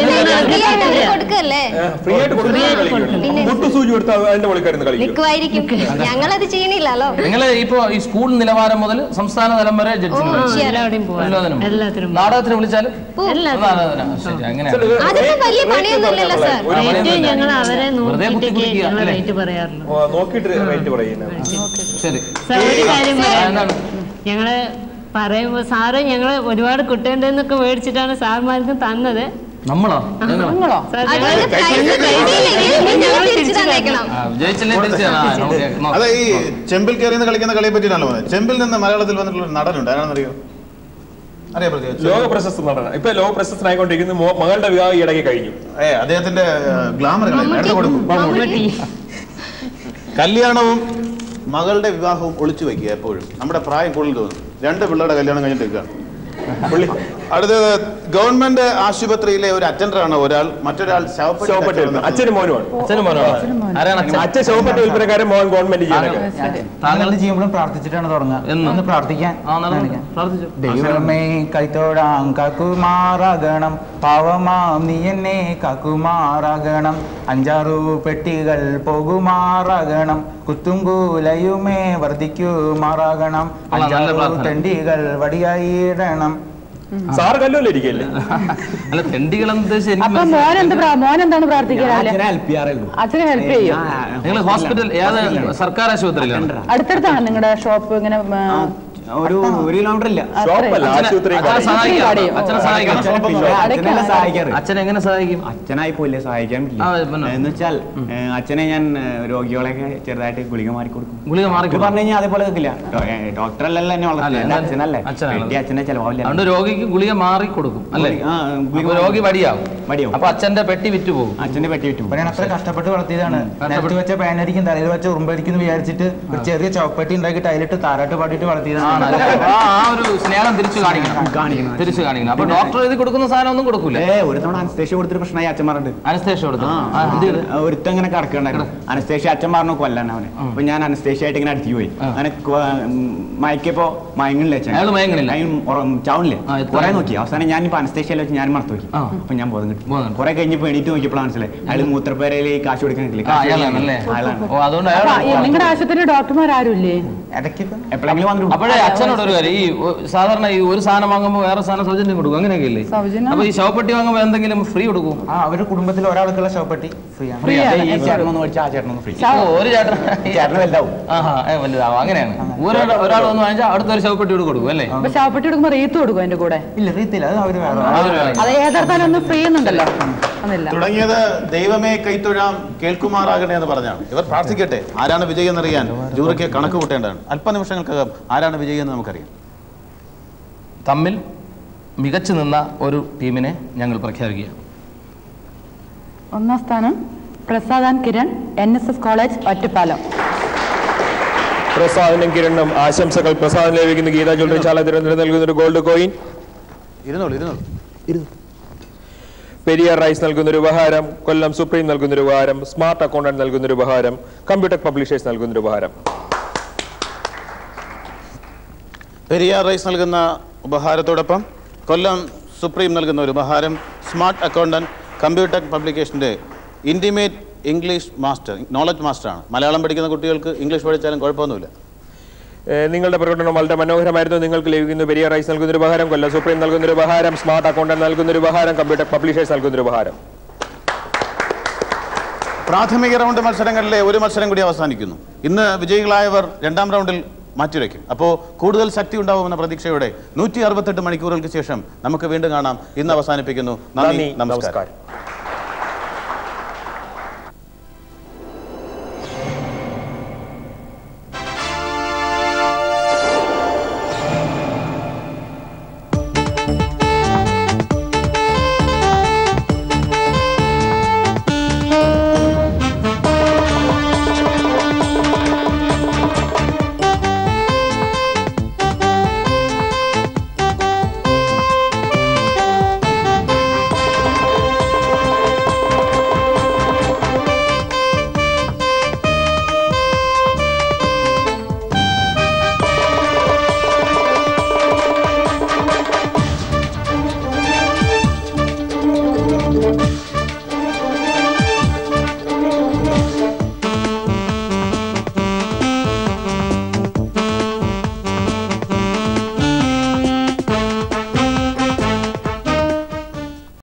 Speaker 6: കൊടുക്കല്ലേ
Speaker 3: ഫ്രീ ആയിട്ട് കൊടുക്കുന്നത് മുട്ടു സൂചി കൊടുത്താൽ അതിന്റെ മുകളിൽ കളിക്കും
Speaker 6: നിൽക്കുമായിരിക്കും ഞങ്ങളത് ചെയ്യണില്ലല്ലോ
Speaker 1: നിങ്ങൾ ഇപ്പോ ഈ സ്കൂൾ നിലവാരം മുതൽ സംസ്ഥാന തലം വരെ ജഡ്ജിന്
Speaker 6: ഓ, ശരി.
Speaker 7: എല്ലാവരുടെയും പോകാം
Speaker 1: എല്ലാത്തിനും
Speaker 7: എല്ലാത്തിനും
Speaker 1: നാടകത്തിന് വിളിച്ചാലും
Speaker 7: എല്ലാത്തിനും
Speaker 1: ശരി അങ്ങനെയാണ്
Speaker 6: അതിപ്പോ വലിയ പണിയൊന്നുമില്ലല്ലോ സാർ
Speaker 7: റേറ്റ് ഞങ്ങൾ അവരെ
Speaker 1: വെറുതെ കുത്തി
Speaker 7: നോക്കിയിട്ടൊക്കെ
Speaker 1: കുടിക്കുക,
Speaker 7: ഞങ്ങൾ
Speaker 1: അല്ലേ?
Speaker 7: റേറ്റ് പറയാറുള്ളൂ
Speaker 3: നോക്കിയിട്ട് റേറ്റ് പറയുന്നത്
Speaker 1: ശരി
Speaker 7: സാർ ഒരു കാര്യം
Speaker 1: ആ,
Speaker 7: പറയാം
Speaker 1: എന്താണ്
Speaker 7: ഞങ്ങള് പറയുമ്പോ സാറ് ഞങ്ങള് ഒരുപാട് കുട്ടേണ്ടെന്നൊക്കെ മേടിച്ചിട്ടാണ് സാർമാർക്ക് തന്നത്
Speaker 1: നമ്മളോ ഞങ്ങളോ
Speaker 10: നിങ്ങളോ
Speaker 7: സാർ
Speaker 6: അതുകൊണ്ട് പ്രൈസ് കിട്ടിയില്ലെങ്കിൽ നിങ്ങൾ തിരിച്ചു തന്നേക്കണം
Speaker 1: ആ, വിജയിച്ചില്ലേ തിരിച്ചാണ് ആ, നമുക്ക് നോക്കാം.
Speaker 2: അതെ ഈ ചെമ്പിൽ കയറി നിന്ന് കളിക്കുന്ന കളിയെ പറ്റിയിട്ടാണല്ലോ പറഞ്ഞത് ചെമ്പിൽ നിന്ന് മലയാളത്തിൽ വന്നിട്ടുള്ള ഒരു നടനുണ്ട് ആരാണെന്നറിയോ അറിയാം പ്രത്യേകിച്ച്
Speaker 3: ലോക പ്രശസ്ത നടന ഇപ്പൊ ലോക പ്രശസ്തനായിക്കൊണ്ടിരിക്കുന്ന മോ- മകളുടെ വിവാഹം ഈ ഇടയ്ക്ക് കഴിഞ്ഞു
Speaker 2: ഏ അദ്ദേഹത്തിന്റെ ഗ്ലാമർ എടുത്തു കൊടുക്കും
Speaker 7: മമ്മൂട്ടി
Speaker 2: കല്യാണവും മകളുടെ വിവാഹവും ഒളിച്ചു വെക്കുക എപ്പോഴും നമ്മുടെ പ്രായം കൂടുതൽ തോന്നും രണ്ട് പിള്ളേരുടെ കല്യാണം കഴിഞ്ഞിട്ട് നിൽക്കുകയാണ്
Speaker 3: പുള്ളി
Speaker 2: അടുത്തത് ഗവൺമെന്റ് ആശുപത്രിയിലെ ഒരു അറ്റൻഡർ ആണ് ഒരാൾ മറ്റൊരാൾ ശവപ്പെട്ടി
Speaker 3: ശവപ്പെട്ടി
Speaker 2: കച്ചവടം
Speaker 3: വിൽപ്പന. അച്ഛനും മോനുമാണ്
Speaker 1: അച്ഛനും മോനോ ആരാണ് അച്ഛൻ
Speaker 3: അച്ഛൻ ശവപ്പെട്ടി വിൽപ്പനക്കാരൻ മോൻ ഗവൺമെന്റ് ജീവനക്കാരൻ
Speaker 9: താങ്കൾ ചെയ്യുമ്പോഴും പ്രാർത്ഥിച്ചിട്ടാണ് തുടങ്ങുക
Speaker 1: എന്ന്?
Speaker 9: ഒന്ന് പ്രാർത്ഥിക്കാൻ
Speaker 1: ആ നടന്നു പ്രാർത്ഥിച്ചു
Speaker 9: ദൈവമേ കൈത്തോടാം കാക്കുമാറാകണം പാവമാം നീ എന്നെ കാക്കുമാറാകണം അഞ്ചാറു പെട്ടികൾ പോകുമാറാകണം കുത്തും കൂലയുമേ വർദ്ധിക്കുമാറാകണം
Speaker 1: കൊള്ളാം, നല്ല
Speaker 9: അഞ്ചാറു
Speaker 1: പ്രാർത്ഥന.
Speaker 9: തെണ്ടികൾ വടിയായിടണം
Speaker 3: സാറ് കല്ലുമല്ലേ ഇരിക്കല്ലേ
Speaker 1: അല്ല തെണ്ടികളെന്ന് ഉദ്ദേശിച്ച് എനിക്ക്
Speaker 10: അപ്പൊ മോൻ എന്ത് പ്രാ- മോൻ എന്താണ് പ്രാർത്ഥിക്കുക രാവിലെ
Speaker 8: അച്ഛനെ ഹെൽപ്പ് ചെയ്യാറുള്ളൂ
Speaker 10: അച്ഛനെ ഹെൽപ്പ് ചെയ്യും
Speaker 1: നിങ്ങൾ ഹോസ്പിറ്റൽ ഏത് സർക്കാർ ആശുപത്രിയിലാണ്
Speaker 10: അടുത്തടുത്താണ് നിങ്ങളുടെ ഷോപ്പ് ഇങ്ങനെ ആ,
Speaker 8: ഒരു ഒരു കിലോമീറ്റർ ഇല്ല
Speaker 3: ഷോപ്പല്ല ആശുപത്രി
Speaker 1: അച്ഛനെ സഹായിക്കാം
Speaker 10: കടയോ?
Speaker 1: അച്ഛനെ സഹായിക്കണം
Speaker 8: അച്ഛനെ പിന്നെ അച്ഛനല്ല സഹായിക്കാറ്
Speaker 1: അച്ഛൻ എങ്ങനെ സഹായിക്കും
Speaker 8: അച്ഛനായി പോയില്ലേ സഹായിക്കാൻ
Speaker 1: ആ,
Speaker 8: പറ്റില്ല
Speaker 1: പിന്നെ.
Speaker 8: എന്ന് വെച്ചാൽ ഏ, അച്ഛനെ ഞാൻ ഏ, രോഗികളെയൊക്കെ ചെറുതായിട്ട് ഗുളിക മാറി കൊടുക്കും
Speaker 1: ഗുളിക
Speaker 8: ഇത്
Speaker 1: മാറിക്കും
Speaker 8: പറഞ്ഞു കഴിഞ്ഞാൽ അതേപോലെ വെക്കില്ല ഡോക്ടർ അല്ലല്ലോ എന്നെ വളർത്തിയത്
Speaker 1: അല്ല,
Speaker 8: എന്റെ
Speaker 1: എന്നാ-
Speaker 8: അച്ഛനല്ലേ
Speaker 1: അച്ഛനാണല്ലോ.
Speaker 8: വെട്ടി അച്ഛനെ ചെലവാവില്ല
Speaker 1: അതുകൊണ്ട് രോഗിക്ക് ഗുളിക മാറി കൊടുക്കും അല്ലേ
Speaker 8: ആ, ഗുളിക
Speaker 1: അപ്പൊ രോഗി വടിയാവും
Speaker 8: വടിയാവും.
Speaker 1: അപ്പൊ അച്ഛന്റെ പെട്ടി വിറ്റ് പോകും
Speaker 8: അച്ഛന്റെ പെട്ടി വിട്ടു
Speaker 9: ഞാൻ അത്ര കഷ്ടപ്പെട്ട് വളർത്തിയതാണ് നിലത്ത് വെച്ച പേനരിക്കും തലയിൽ വെച്ച ഉറുമ്പരിക്കും എന്ന് വിചാരിച്ചിട്ട് ഒരു ചെറിയ ചവപ്പെട്ടി ഉണ്ടാക്കി ടൈലിട്ട് താരാട്ട് പാടിയിട്ട് വളർത്തിയതാണ്
Speaker 1: ആണല്ലേ? ആ ആ ഒരു സ്നേഹം തിരിച്ചു കാണിക്കണം
Speaker 8: കാണിക്കണം.
Speaker 1: തിരിച്ചു കാണിക്കണം അപ്പൊ ഡോക്ടർ എഴുതി കൊടുക്കുന്ന സാധനം ഒന്നും കൊടുക്കൂല
Speaker 8: ഏ ഒരു തവണ അനസ്തേഷ്യ കൊടുത്തൊരു പ്രശ്നമായി അച്ഛൻ പറഞ്ഞിട്ട്
Speaker 1: അനസ്തേഷ്യ കൊടുത്തു
Speaker 8: ആ,
Speaker 1: ആ, എന്ത് ചെയ്തു?
Speaker 8: ഒരുത്തൻ ഇങ്ങനെ കിടക്കണ്ടായിരുന്നു അനസ്തേഷ്യ അച്ഛൻ പറഞ്ഞു കൊല്ലാൻ അവനെ അപ്പൊ ഞാൻ അനസ്തേഷ്യ ആയിട്ട് ഇങ്ങനെ അടുത്തേക്ക് പോയി അങ്ങനെ കൊ- ഉം, മയക്കിയപ്പോ മയങ്ങണില്ല അച്ഛൻ
Speaker 1: അയാള് മയങ്ങണില്ല.
Speaker 8: അയാൾ ഉറ- ചാവണില്ലേ
Speaker 1: ആ, എത്ര-
Speaker 8: കുറെ നോക്കി അവസാനം ഞാൻ ഇപ്പൊ അനസ്തേഷ്യ വെച്ച് ഞാൻ മറത്തു നോക്കി
Speaker 1: ആ.
Speaker 8: അപ്പൊ ഞാൻ ബോധം കിട്ടി
Speaker 1: ബോധം കിട്ടി.
Speaker 8: കുറെ കഴിഞ്ഞപ്പോ എണീറ്റ് നോക്കിയപ്പോഴാണ് മനസ്സിലായി അയാൾ മൂത്രപ്പേരയിൽ കാശ് കൊടുക്കണില്ലേ
Speaker 1: ആ, അയാളാണല്ലേ ഓ അതുകൊണ്ട്
Speaker 10: അപ്പൊ
Speaker 1: അയാൾ
Speaker 10: ഈ നിങ്ങളുടെ ആശുപത്രിയിൽ ഡോക്ടർമാർ ആരും ഇല്ലേ
Speaker 9: ഇടയ്ക്കിപ്പം
Speaker 8: എപ്പോഴെങ്കിലും വന്നു
Speaker 1: അപ്പോഴേ അച്ഛനോട് ഒരു കാര്യം ഈ ഒ- സാധാരണ ഈ ഒരു സാധനം വാങ്ങുമ്പോൾ വേറെ സാധനം സൗജന്യം കൊടുക്കും അങ്ങനെയൊക്കെ ഇല്ലേ
Speaker 10: സൗജന്യം?
Speaker 1: അപ്പൊ ഈ ശവപ്പെട്ടി വാങ്ങുമ്പോൾ എന്തെങ്കിലും ഫ്രീ കൊടുക്കും
Speaker 9: ആ അവരുടെ കുടുംബത്തിൽ ഒരാൾക്കുള്ള ശവപ്പെട്ടി ഫ്രീ ആണ്
Speaker 1: ഫ്രീ ആണ്
Speaker 8: ഈ ചേട്ടനൊന്ന് മേടിച്ചാൽ ആ ചേട്ടനൊന്ന് ഫ്രീ
Speaker 1: ഓ, ഒരു ചേട്ടൻ
Speaker 8: ചേട്ടന് വലുതാവും
Speaker 1: ആഹാ ഏ, വലുതാവും അങ്ങനെയാണ് ഒരാൾ ഒരാൾ വന്ന് വാങ്ങിച്ചാൽ അടുത്തൊരു ശവപ്പെട്ടി കൂടെ കൊടുക്കും അല്ലേ
Speaker 10: അപ്പൊ ശവപ്പെട്ടി കൊടുക്കുമ്പോ റീത്ത് കൊടുക്കും അതിന്റെ കൂടെ
Speaker 9: ഇല്ല അറിയത്തില്ല അത് അവര് വേറെ
Speaker 1: അവര് വാങ്ങി.
Speaker 10: അത് ഏതെടുത്താലും ഒന്ന് ഫ്രീ എന്നുണ്ടല്ലോ ഒന്നില്ല
Speaker 2: തുടങ്ങിയത് ദൈവമേ കൈത്തൊഴാം കേൾക്കുമാറാകണേ എന്ന് പറഞ്ഞാണ് ഇവർ പ്രാർത്ഥിക്കട്ടെ ആരാണ് വിജയം എന്നറിയാൻ ജൂറിക്ക് കണക്ക് കൂട്ടേണ്ടതാണ് അല്പനിമിഷങ്ങൾക്കകം ആരാണ് വിജയം എന്ന് നമുക്കറിയാം
Speaker 1: തമ്മിൽ മികച്ചു നിന്ന ഒരു ടീമിനെ ഞങ്ങൾ പ്രഖ്യാപിക്കുക
Speaker 10: ഒന്നാം സ്ഥാനം പ്രസാദാൻ Kiran N S S college Ottapalam
Speaker 3: പ്രസാദിനും കിരണും ആശംസകൾ പ്രസാദിന് ലഭിക്കുന്ന ഗീതാ ജ്വല്ലറി ശാല തിരുവനന്തപുരം നൽകുന്ന ഒരു ഗോൾഡ് കോയിൻ
Speaker 2: ഇരുന്നോളൂ ഇരുന്നോളൂ
Speaker 3: പെരിയാർ റൈസ് നൽകുന്ന ഒരു ഉപഹാരം കൊല്ലം സുപ്രീം നൽകുന്ന ഒരു ഉപഹാരം സ്മാർട്ട് അക്കൗണ്ടന്റ് നൽകുന്ന ഒരു ഉപഹാരം കമ്പ്യൂട്ടർ പബ്ലിഷേഴ്സ് നൽകുന്ന ഒരു ഉപഹാരം
Speaker 2: പെരിയാർ റൈസ് നൽകുന്ന ഉപഹാരത്തോടൊപ്പം കൊല്ലം സുപ്രീം നൽകുന്ന ഒരു ഉപഹാരം സ്മാർട്ട് അക്കൗണ്ടന്റ് കമ്പ്യൂട്ടർ പബ്ലിക്കേഷന്റെ ഇന്റിമേറ്റ് ഇംഗ്ലീഷ് മാസ്റ്റർ നോളജ് മാസ്റ്ററാണ് മലയാളം പഠിക്കുന്ന കുട്ടികൾക്ക് ഇംഗ്ലീഷ് പഠിച്ചാലും കുഴപ്പമൊന്നുമില്ല
Speaker 3: ഏഹ് നിങ്ങളുടെ പ്രകടനം വളരെ മനോഹരമായിരുന്നു നിങ്ങൾക്ക് ലഭിക്കുന്ന പെരിയ റൈസ് നൽകുന്ന ഒരു ഉപഹാരം കൊല്ലം സുപ്രീം നൽകുന്ന ഒരു ഉപഹാരം സ്മാർട്ട് അക്കൗണ്ടന്റ് നൽകുന്ന ഒരു ഉപഹാരം കമ്പ്യൂട്ടർ പബ്ലിഷേഴ്സ് നൽകുന്ന ഒരു ഉപഹാരം
Speaker 2: പ്രാഥമിക റൗണ്ട് മത്സരങ്ങളിലെ ഒരു മത്സരം കൂടി അവസാനിക്കുന്നു ഇന്ന് വിജയികളായവർ രണ്ടാം റൗണ്ടിൽ മാറ്റിവെക്കും അപ്പോൾ കൂടുതൽ ശക്തി ഉണ്ടാവുമെന്ന പ്രതീക്ഷയോടെ നൂറ്റി അറുപത്തെട്ട് മണിക്കൂറുകൾക്ക് ശേഷം നമുക്ക് വീണ്ടും കാണാം ഇന്ന് അവസാനിപ്പിക്കുന്നു നന്ദി
Speaker 3: നന്ദി
Speaker 2: നമസ്കാരം
Speaker 3: നമസ്കാരം